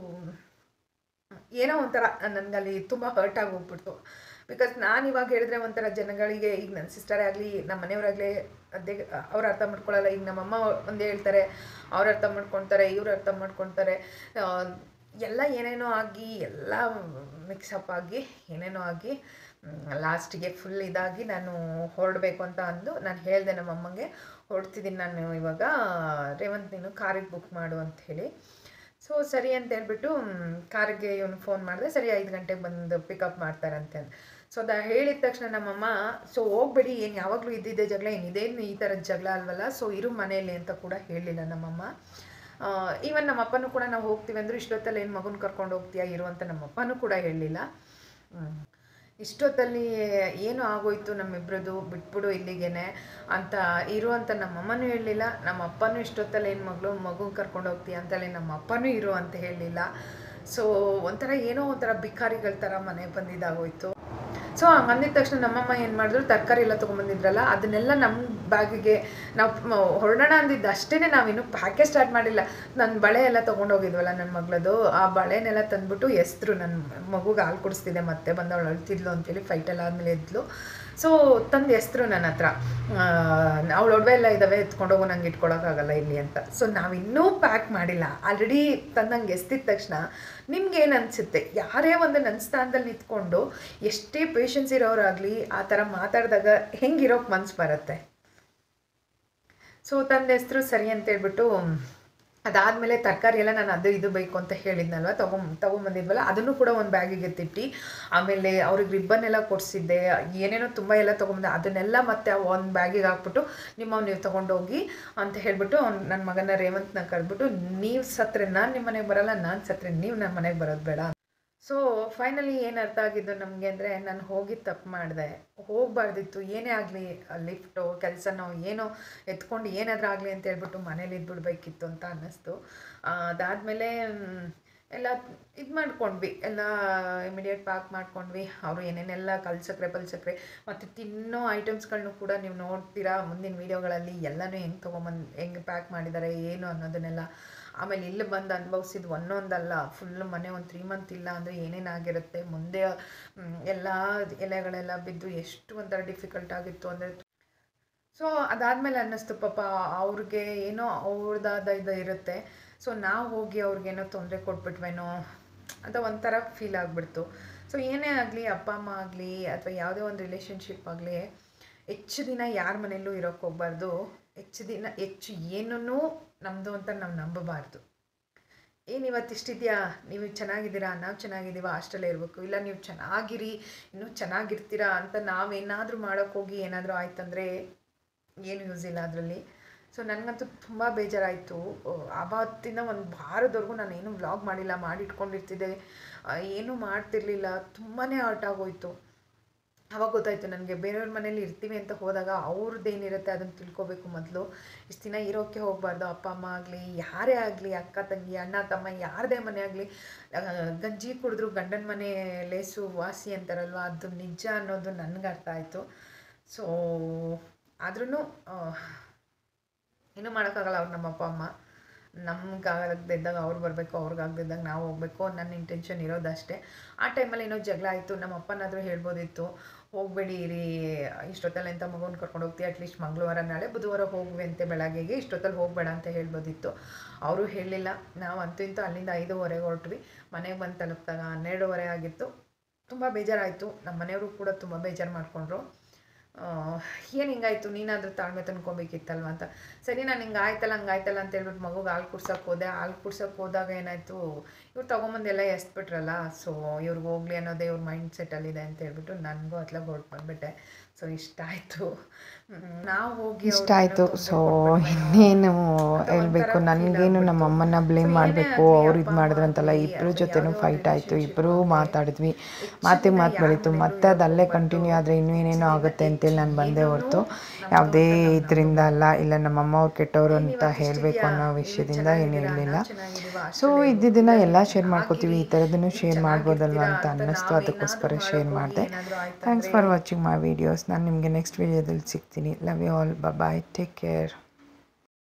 ಏನೋ ಒಂಥರ ನನಗಲ್ಲಿ ತುಂಬ ಹರ್ಟ್ ಆಗಿ ಹೋಗ್ಬಿಡ್ತು ಬಿಕಾಸ್ ನಾನು ಇವಾಗ ಹೇಳಿದ್ರೆ ಒಂಥರ ಜನಗಳಿಗೆ ಈಗ ನನ್ನ ಸಿಸ್ಟರೇ ಆಗಲಿ ನಮ್ಮ ಮನೆಯವರಾಗಲಿ ಅದೇ ಅವ್ರು ಅರ್ಥ ಮಾಡ್ಕೊಳ್ಳಲ್ಲ ಈಗ ನಮ್ಮಮ್ಮ ಒಂದು ಹೇಳ್ತಾರೆ ಅವ್ರು ಅರ್ಥ ಮಾಡ್ಕೊಳ್ತಾರೆ ಇವ್ರು ಅರ್ಥ ಮಾಡ್ಕೊಳ್ತಾರೆ ಆ, ಎಲ್ಲ ಏನೇನೋ ಆಗಿ ಎಲ್ಲ ಮಿಕ್ಸಪ್ ಆಗಿ ಏನೇನೋ ಆಗಿ ಲಾಸ್ಟಿಗೆ ಫುಲ್ ಇದಾಗಿ ನಾನು ಹೊರಡಬೇಕು ಅಂತ ಅಂದು ನಾನು ಹೇಳಿದೆ ನಮ್ಮಮ್ಮಂಗೆ ಹೊರಡ್ತಿದ್ದೀನಿ ನಾನು ಇವಾಗ ರೇವಂತ್ ನೀನು ಕಾರಿಗೆ ಬುಕ್ ಮಾಡು ಅಂತ ಹೇಳಿ ಸೊ ಸರಿ ಅಂತ ಹೇಳ್ಬಿಟ್ಟು ಕಾರಿಗೆ ಇವನು ಫೋನ್ ಮಾಡಿದೆ ಸರಿ ಐದು ಗಂಟೆಗೆ ಬಂದು ಪಿಕಪ್ ಮಾಡ್ತಾರಂತೆ ಅಂತ ಸೊ ಅದ ಹೇಳಿದ ತಕ್ಷಣ ನಮ್ಮಮ್ಮ ಸೊ ಹೋಗ್ಬೇಡಿ ಏನು ಯಾವಾಗಲೂ ಇದ್ದಿದ್ದೆ ಜಗಳ ಏನಿದೇನು ಈ ಥರದ ಜಗಳ ಅಲ್ವಲ್ಲ ಸೊ ಇರು ಮನೆಯಲ್ಲಿ ಅಂತ ಕೂಡ ಹೇಳಿಲ್ಲ ನಮ್ಮಮ್ಮ ಈವನ್ ನಮ್ಮ ಅಪ್ಪನೂ ಕೂಡ ನಾವು ಹೋಗ್ತೀವಿ ಅಂದ್ರೆ ಇಷ್ಟೊತ್ತಲ್ಲಿ ಏನು ಮಗುನ ಕರ್ಕೊಂಡು ಹೋಗ್ತೀಯಾ ಇರು ಅಂತ ನಮ್ಮ ಅಪ್ಪನೂ ಕೂಡ ಹೇಳಲಿಲ್ಲ ಇಷ್ಟೊತ್ತಲ್ಲಿ ಏನು ಆಗೋಯ್ತು ನಮ್ಮಿಬ್ರದ್ದು ಬಿಟ್ಬಿಡು ಇಲ್ಲಿಗೇನೆ ಅಂತ ಇರು ಅಂತ ನಮ್ಮಮ್ಮನೂ ಹೇಳಲಿಲ್ಲ ನಮ್ಮ ಅಪ್ಪನೂ ಇಷ್ಟೊತ್ತಲ್ಲಿ ಏನು ಮಗಳು ಮಗು ಕರ್ಕೊಂಡು ಹೋಗ್ತೀಯ ಅಂತಲೇ ನಮ್ಮ ಅಪ್ಪನೂ ಇರು ಅಂತ ಹೇಳಲಿಲ್ಲ ಸೊ ಒಂಥರ ಏನೋ ಒಂಥರ ಬಿಕಾರಿಗಳ ಥರ ಮನೆ ಬಂದಿದ್ದಾಗೋಯ್ತು ಸೊ ಹಂಗೆ ಅಂದಿದ ತಕ್ಷಣ ನಮ್ಮಮ್ಮ ಏನು ಮಾಡಿದ್ರು ತರಕಾರಿ ಎಲ್ಲ ತೊಗೊಂಬಂದಿದ್ರಲ್ಲ ಅದನ್ನೆಲ್ಲ ನಮ್ಮ ಬ್ಯಾಗಿಗೆ ನಾವು ಹೊರಡೋಣ ಅಂದಿದ್ದು ಅಷ್ಟೇ ನಾವಿನ್ನು ಪ್ಯಾಕೆ ಸ್ಟಾರ್ಟ್ ಮಾಡಿಲ್ಲ ನನ್ನ ಬಳೆ ಎಲ್ಲ ತೊಗೊಂಡೋಗಿದ್ವಲ್ಲ ನನ್ನ ಮಗಳದು ಆ ಬಳೆನೆಲ್ಲ ತಂದ್ಬಿಟ್ಟು ಎಸ್ದ್ರು ನನ್ನ ಮಗುಗೆ ಹಾಲು ಕುಡಿಸ್ತಿದ್ದೆ ಮತ್ತೆ ಬಂದವಳು ಅಳ್ತಿದ್ಲು ಅಂತೇಳಿ ಫೈಟೆಲ್ಲ ಆದಮೇಲೆ ಎದ್ಲು ಸೊ ತಂದು ಎಸ್ದ್ರು ನನ್ನ ಹತ್ರ ಅವಳು ಒಡವೆ ಎಲ್ಲ ಇದ್ದಾವೆ ಎತ್ಕೊಂಡೋಗು ನಂಗೆ ಇಟ್ಕೊಳಕ್ಕಾಗಲ್ಲ ಇಲ್ಲಿ ಅಂತ ಸೊ ನಾವಿನ್ನೂ ಪ್ಯಾಕ್ ಮಾಡಿಲ್ಲ ಆಲ್ರೆಡಿ ತಂದಂಗೆ ಎಸ್ತಿದ ತಕ್ಷಣ ನಿಮ್ಗೆ ಏನು ಅನಿಸುತ್ತೆ ಯಾರೇ ಒಂದು ನನ್ನ ಸ್ಥಾನದಲ್ಲಿ ನಿಂತ್ಕೊಂಡು ಎಷ್ಟೇ ಪೇಷನ್ಸ್ ಇರೋರಾಗಲಿ ಆ ಥರ ಮಾತಾಡಿದಾಗ ಹೆಂಗಿರೋಕೆ ಮನ್ಸು ಬರುತ್ತೆ ಸೊ ತಂದ ಹೆಸರು ಸರಿ ಅಂತ ಹೇಳ್ಬಿಟ್ಟು ಅದಾದಮೇಲೆ ತರಕಾರಿ ಎಲ್ಲ ನಾನು ಅದು ಇದು ಬೇಕು ಅಂತ ಹೇಳಿದ್ನಲ್ವ ತಗೊಂಡ್ ತೊಗೊಂಬಂದಿದ್ವಲ್ಲ ಅದನ್ನು ಕೂಡ ಒಂದು ಬ್ಯಾಗಿಗೆ ತಿಟ್ಟಿ ಆಮೇಲೆ ಅವ್ರಿಗೆ ರಿಬ್ಬನ್ ಎಲ್ಲ ಕೊಡಿಸಿದ್ದೆ ಏನೇನೋ ತುಂಬ ಎಲ್ಲ ತೊಗೊಂಬಂದೆ ಅದನ್ನೆಲ್ಲ ಮತ್ತೆ ಒಂದು ಬ್ಯಾಗಿಗೆ ಹಾಕ್ಬಿಟ್ಟು ನಿಮ್ಮ ನೀವು ತೊಗೊಂಡೋಗಿ ಅಂತ ಹೇಳ್ಬಿಟ್ಟು ಅವ್ನು ನನ್ನ ಮಗನ ರೇವಂತ್ನ ಕರೆದ್ಬಿಟ್ಟು ನೀವು ಸತ್ರೆ ನಾನು ನಿಮ್ಮ ಮನೆಗೆ ಬರಲ್ಲ ನಾನು ಸತ್ರೆ ನೀವು ನಮ್ಮ ಮನೆಗೆ ಬರೋದು ಬೇಡ ಸೊ ಫೈನಲಿ ಏನು ಅರ್ಥ ಆಗಿದ್ದು ನಮಗೆ ಅಂದರೆ ನಾನು ಹೋಗಿ ತಪ್ಪು ಮಾಡಿದೆ ಹೋಗಬಾರ್ದಿತ್ತು ಏನೇ ಆಗಲಿ ಲಿಫ್ಟು ಕೆಲಸನೋ ಏನೋ ಎತ್ಕೊಂಡು ಏನಾದರೂ ಆಗಲಿ ಅಂತ ಹೇಳ್ಬಿಟ್ಟು ಮನೇಲಿ ಇದ್ಬಿಡ್ಬೇಕಿತ್ತು ಅಂತ ಅನ್ನಿಸ್ತು ಅದಾದಮೇಲೆ ಎಲ್ಲ ಇದು ಮಾಡ್ಕೊಂಡ್ವಿ ಎಲ್ಲ ಇಮಿಡಿಯೇಟ್ ಪ್ಯಾಕ್ ಮಾಡ್ಕೊಂಡ್ವಿ ಅವರು ಏನೇನೆಲ್ಲ ಕಲ್ಸಕ್ರೆ ಪಲ್ಸಕ್ರೆ ಮತ್ತು ತಿನ್ನೋ ಐಟಮ್ಸ್ಗಳನ್ನೂ ಕೂಡ ನೀವು ನೋಡ್ತೀರಾ ಮುಂದಿನ ವೀಡಿಯೋಗಳಲ್ಲಿ ಎಲ್ಲನೂ ಹೆಂಗೆ ತೊಗೊಂಬಂದು ಹೆಂಗೆ ಪ್ಯಾಕ್ ಮಾಡಿದ್ದಾರೆ ಏನು ಅನ್ನೋದನ್ನೆಲ್ಲ ಆಮೇಲೆ ಇಲ್ಲಿ ಬಂದು ಅನುಭವಿಸಿದ ಒಂದೊಂದಲ್ಲ ಫುಲ್ ಮನೆ ಒಂದು ತ್ರೀ ಮಂತ್ ಇಲ್ಲ ಅಂದರೆ ಏನೇನಾಗಿರುತ್ತೆ ಮುಂದೆ ಮ್, ಎಲ್ಲ ಎಲೆಗಳೆಲ್ಲ ಬಿದ್ದು ಎಷ್ಟು ಒಂಥರ ಡಿಫಿಕಲ್ಟ್ ಆಗಿತ್ತು ಅಂದರೆ ಸೊ ಅದಾದಮೇಲೆ ಅನ್ನಿಸ್ತು ಪಾಪ ಅವ್ರಿಗೆ ಏನೋ ಅವ್ರದ್ದಾದ ಇದು ಇರುತ್ತೆ ಸೊ ನಾವು ಹೋಗಿ ಅವ್ರಿಗೇನೋ ತೊಂದರೆ ಕೊಟ್ಬಿಟ್ವೇನೋ ಅಂತ ಒಂಥರ ಫೀಲ್ ಆಗಿಬಿಡ್ತು ಸೊ ಏನೇ ಆಗಲಿ ಅಪ್ಪ ಅಮ್ಮ ಆಗಲಿ ಅಥವಾ ಯಾವುದೇ ಒಂದು ರಿಲೇಷನ್ಶಿಪ್ ಆಗಲಿ ಹೆಚ್ಚು ದಿನ ಯಾರ ಮನೆಯಲ್ಲೂ ಇರೋಕ್ಕೆ ಹೋಗ್ಬಾರ್ದು ಹೆಚ್ಚು ದಿನ ಹೆಚ್ಚು ಏನನ್ನೂ ನಮ್ಮದು ಅಂತ ನಾವು ನಂಬಬಾರ್ದು ಏನು ಇವತ್ತು ಇಷ್ಟಿದೆಯಾ ನೀವು ಚೆನ್ನಾಗಿದ್ದೀರಾ ನಾವು ಚೆನ್ನಾಗಿದ್ದೀವ ಅಷ್ಟಲ್ಲೇ ಇರಬೇಕು ಇಲ್ಲ ನೀವು ಚೆನ್ನಾಗಿರಿ ಇನ್ನೂ ಚೆನ್ನಾಗಿರ್ತೀರಾ ಅಂತ ನಾವೇನಾದರೂ ಮಾಡೋಕ್ಕೆ ಹೋಗಿ ಏನಾದರೂ ಆಯ್ತಂದರೆ ಏನು ಯೂಸ್ ಇಲ್ಲ ಅದರಲ್ಲಿ ಸೊ ನನಗಂತೂ ತುಂಬ ಬೇಜಾರಾಯಿತು ಆವತ್ತಿನ ಒಂದು ವಾರದವರೆಗೂ ನಾನು ಏನೂ ವ್ಲಾಗ್ ಮಾಡಿಲ್ಲ ಮಾಡಿ ಇಟ್ಕೊಂಡಿರ್ತಿದ್ದೆ ಆ, ಏನೂ ಮಾಡ್ತಿರ್ಲಿಲ್ಲ ತುಂಬಾ ಹರ್ಟ್ ಆಗೋಯ್ತು ಅವಾಗ ಗೊತ್ತಾಯ್ತು ನನಗೆ ಬೇರೆಯವ್ರ ಮನೇಲಿ ಇರ್ತೀವಿ ಅಂತ ಹೋದಾಗ ಅವ್ರದ್ದು ಏನಿರುತ್ತೆ ಅದನ್ನು ತಿಳ್ಕೊಬೇಕು ಮೊದಲು ಇಷ್ಟು ದಿನ ಇರೋಕ್ಕೆ ಹೋಗಬಾರ್ದು ಅಪ್ಪ ಅಮ್ಮ ಆಗಲಿ ಯಾರೇ ಆಗಲಿ ಅಕ್ಕ ತಂಗಿ ಅಣ್ಣ ತಮ್ಮ ಯಾರದೇ ಮನೆ ಆಗಲಿ ಗಂಜಿ ಕುಡಿದ್ರು ಗಂಡನ ಮನೆ ಲೇಸು ವಾಸಿ ಅಂತಾರಲ್ವ ಅದು ನಿಜ ಅನ್ನೋದು ನನಗೆ ಅರ್ಥ ಆಯಿತು ಸೊ ಆದ್ರೂ ಏನೂ ಮಾಡೋಕ್ಕಾಗಲ್ಲ ಅವ್ರು ನಮ್ಮ ಅಪ್ಪ ಅಮ್ಮ ನಮ್ಗೆ ಆಗದಿದ್ದಾಗ ಅವ್ರು ಬರಬೇಕು ಅವ್ರಿಗಾಗದಿದ್ದಾಗ ನಾವು ಹೋಗ್ಬೇಕು ನನ್ನ ಇಂಟೆನ್ಷನ್ ಇರೋದಷ್ಟೇ ಆ ಟೈಮಲ್ಲಿ ಏನೋ ಜಗಳ ಆಯಿತು ನಮ್ಮ ಅಪ್ಪನಾದರೂ ಹೇಳ್ಬೋದಿತ್ತು ಹೋಗಬೇಡಿ ಇರಿ ಇಷ್ಟೊತ್ತಲ್ಲಿ ಎಂಥ ಮಗುನ ಕರ್ಕೊಂಡು ಹೋಗ್ತೀವಿ ಅಟ್ಲೀಸ್ಟ್ ಮಂಗಳವಾರ ನಾಳೆ ಬುಧವಾರ ಹೋಗುವೆ ಅಂತೆ ಬೆಳಗ್ಗೆಗೆ ಇಷ್ಟೊತ್ತಲ್ಲಿ ಹೋಗಬೇಡ ಅಂತ ಹೇಳ್ಬೋದಿತ್ತು ಅವರು ಹೇಳಲಿಲ್ಲ ನಾವು ಅಂತೂ ಇಂತೂ ಅಲ್ಲಿಂದ ಐದೂವರೆಗೆ ಹೊರಟ್ವಿ ಮನೆಗೆ ಬಂದು ತಲುಪಿದಾಗ ಹನ್ನೆರಡುವರೆ ಆಗಿತ್ತು ತುಂಬ ಬೇಜಾರಾಯಿತು ನಮ್ಮ ಮನೆಯವರು ಕೂಡ ತುಂಬ ಬೇಜಾರು ಮಾಡಿಕೊಂಡ್ರು ಏನು ಹಿಂಗಾಯ್ತು ನೀನಾದರೂ ತಾಳ್ಮೆ ತಂದ್ಕೊಬೇಕಿತ್ತಲ್ವ ಅಂತ ಸರಿ ನಾನು ಹಿಂಗೆ ಆಯ್ತಲ್ಲ ಹಂಗೆ ಆಯ್ತಲ್ಲ ಅಂತ ಹೇಳ್ಬಿಟ್ಟು ಮಗುಗೆ ಹಾಲು ಕುಡ್ಸೋಕೆ ಹೋದೆ ಹಾಲು ಕುಡ್ಸೋಕೆ ಹೋದಾಗ ಏನಾಯಿತು ಇವ್ರು ತೊಗೊಂಬಂದೆಲ್ಲ ಎಸ್ಬಿಟ್ರಲ್ಲ ಸೊ ಇವ್ರಿಗೆ ಹೋಗ್ಲಿ ಅನ್ನೋದೇ ಇವ್ರ ಮೈಂಡ್ ಸೆಟ್ಟಲ್ಲಿದೆ ಅಂತ ಹೇಳ್ಬಿಟ್ಟು ನನಗೂ ಅತ್ಲಾಗ ಹೊರಟು ಬಂದುಬಿಟ್ಟೆ ಸೊ ಇಷ್ಟ ಆಯಿತು ನಾವು ಹೋಗಿ ಇಷ್ಟ ಆಯಿತು ಸೊ ಇನ್ನೇನು ಹೇಳಬೇಕು ನನಗೇನು ನಮ್ಮ ಅಮ್ಮನ ಬ್ಲೇಮ್ ಮಾಡಬೇಕು ಅವ್ರು ಇದು ಮಾಡಿದ್ರು ಅಂತಲ್ಲ ಇಬ್ಬರ ಜೊತೆನೂ ಫೈಟ್ ಆಯಿತು ಇಬ್ಬರೂ ಮಾತಾಡಿದ್ವಿ ಮಾತಿಗೆ ಮಾತು ಬೆಳೀತು ಮತ್ತೆ ಅದು ಅಲ್ಲೇ ಕಂಟಿನ್ಯೂ ಆದರೆ ಇನ್ನೂ ಏನೇನೋ ಆಗುತ್ತೆ ಅಂತೇಳಿ ನಾನು ಬಂದೆ ಹೊರತು ಯಾವುದೇ ಇದರಿಂದ ಅಲ್ಲ ಇಲ್ಲ ನಮ್ಮಮ್ಮ ಅವ್ರು ಕೆಟ್ಟವರು ಅಂತ ಹೇಳಬೇಕು ಅನ್ನೋ ವಿಷಯದಿಂದ ಏನು ಹೇಳಲಿಲ್ಲ ಸೊ ಇದ್ದಿದ್ದನ್ನು ಎಲ್ಲ ಶೇರ್ ಮಾಡ್ಕೋತೀವಿ ಈ ಥರದನ್ನು ಶೇರ್ ಮಾಡ್ಬೋದಲ್ವ ಅಂತ ಅನ್ನಿಸ್ತು ಅದಕ್ಕೋಸ್ಕರ ಶೇರ್ ಮಾಡಿದೆ thanks for watching my videos ನಾನು ನಿಮಗೆ ನೆಕ್ಸ್ಟ್ ವೀಡಿಯೋದಲ್ಲಿ ಸಿಗ್ತೀನಿ love you all bye take care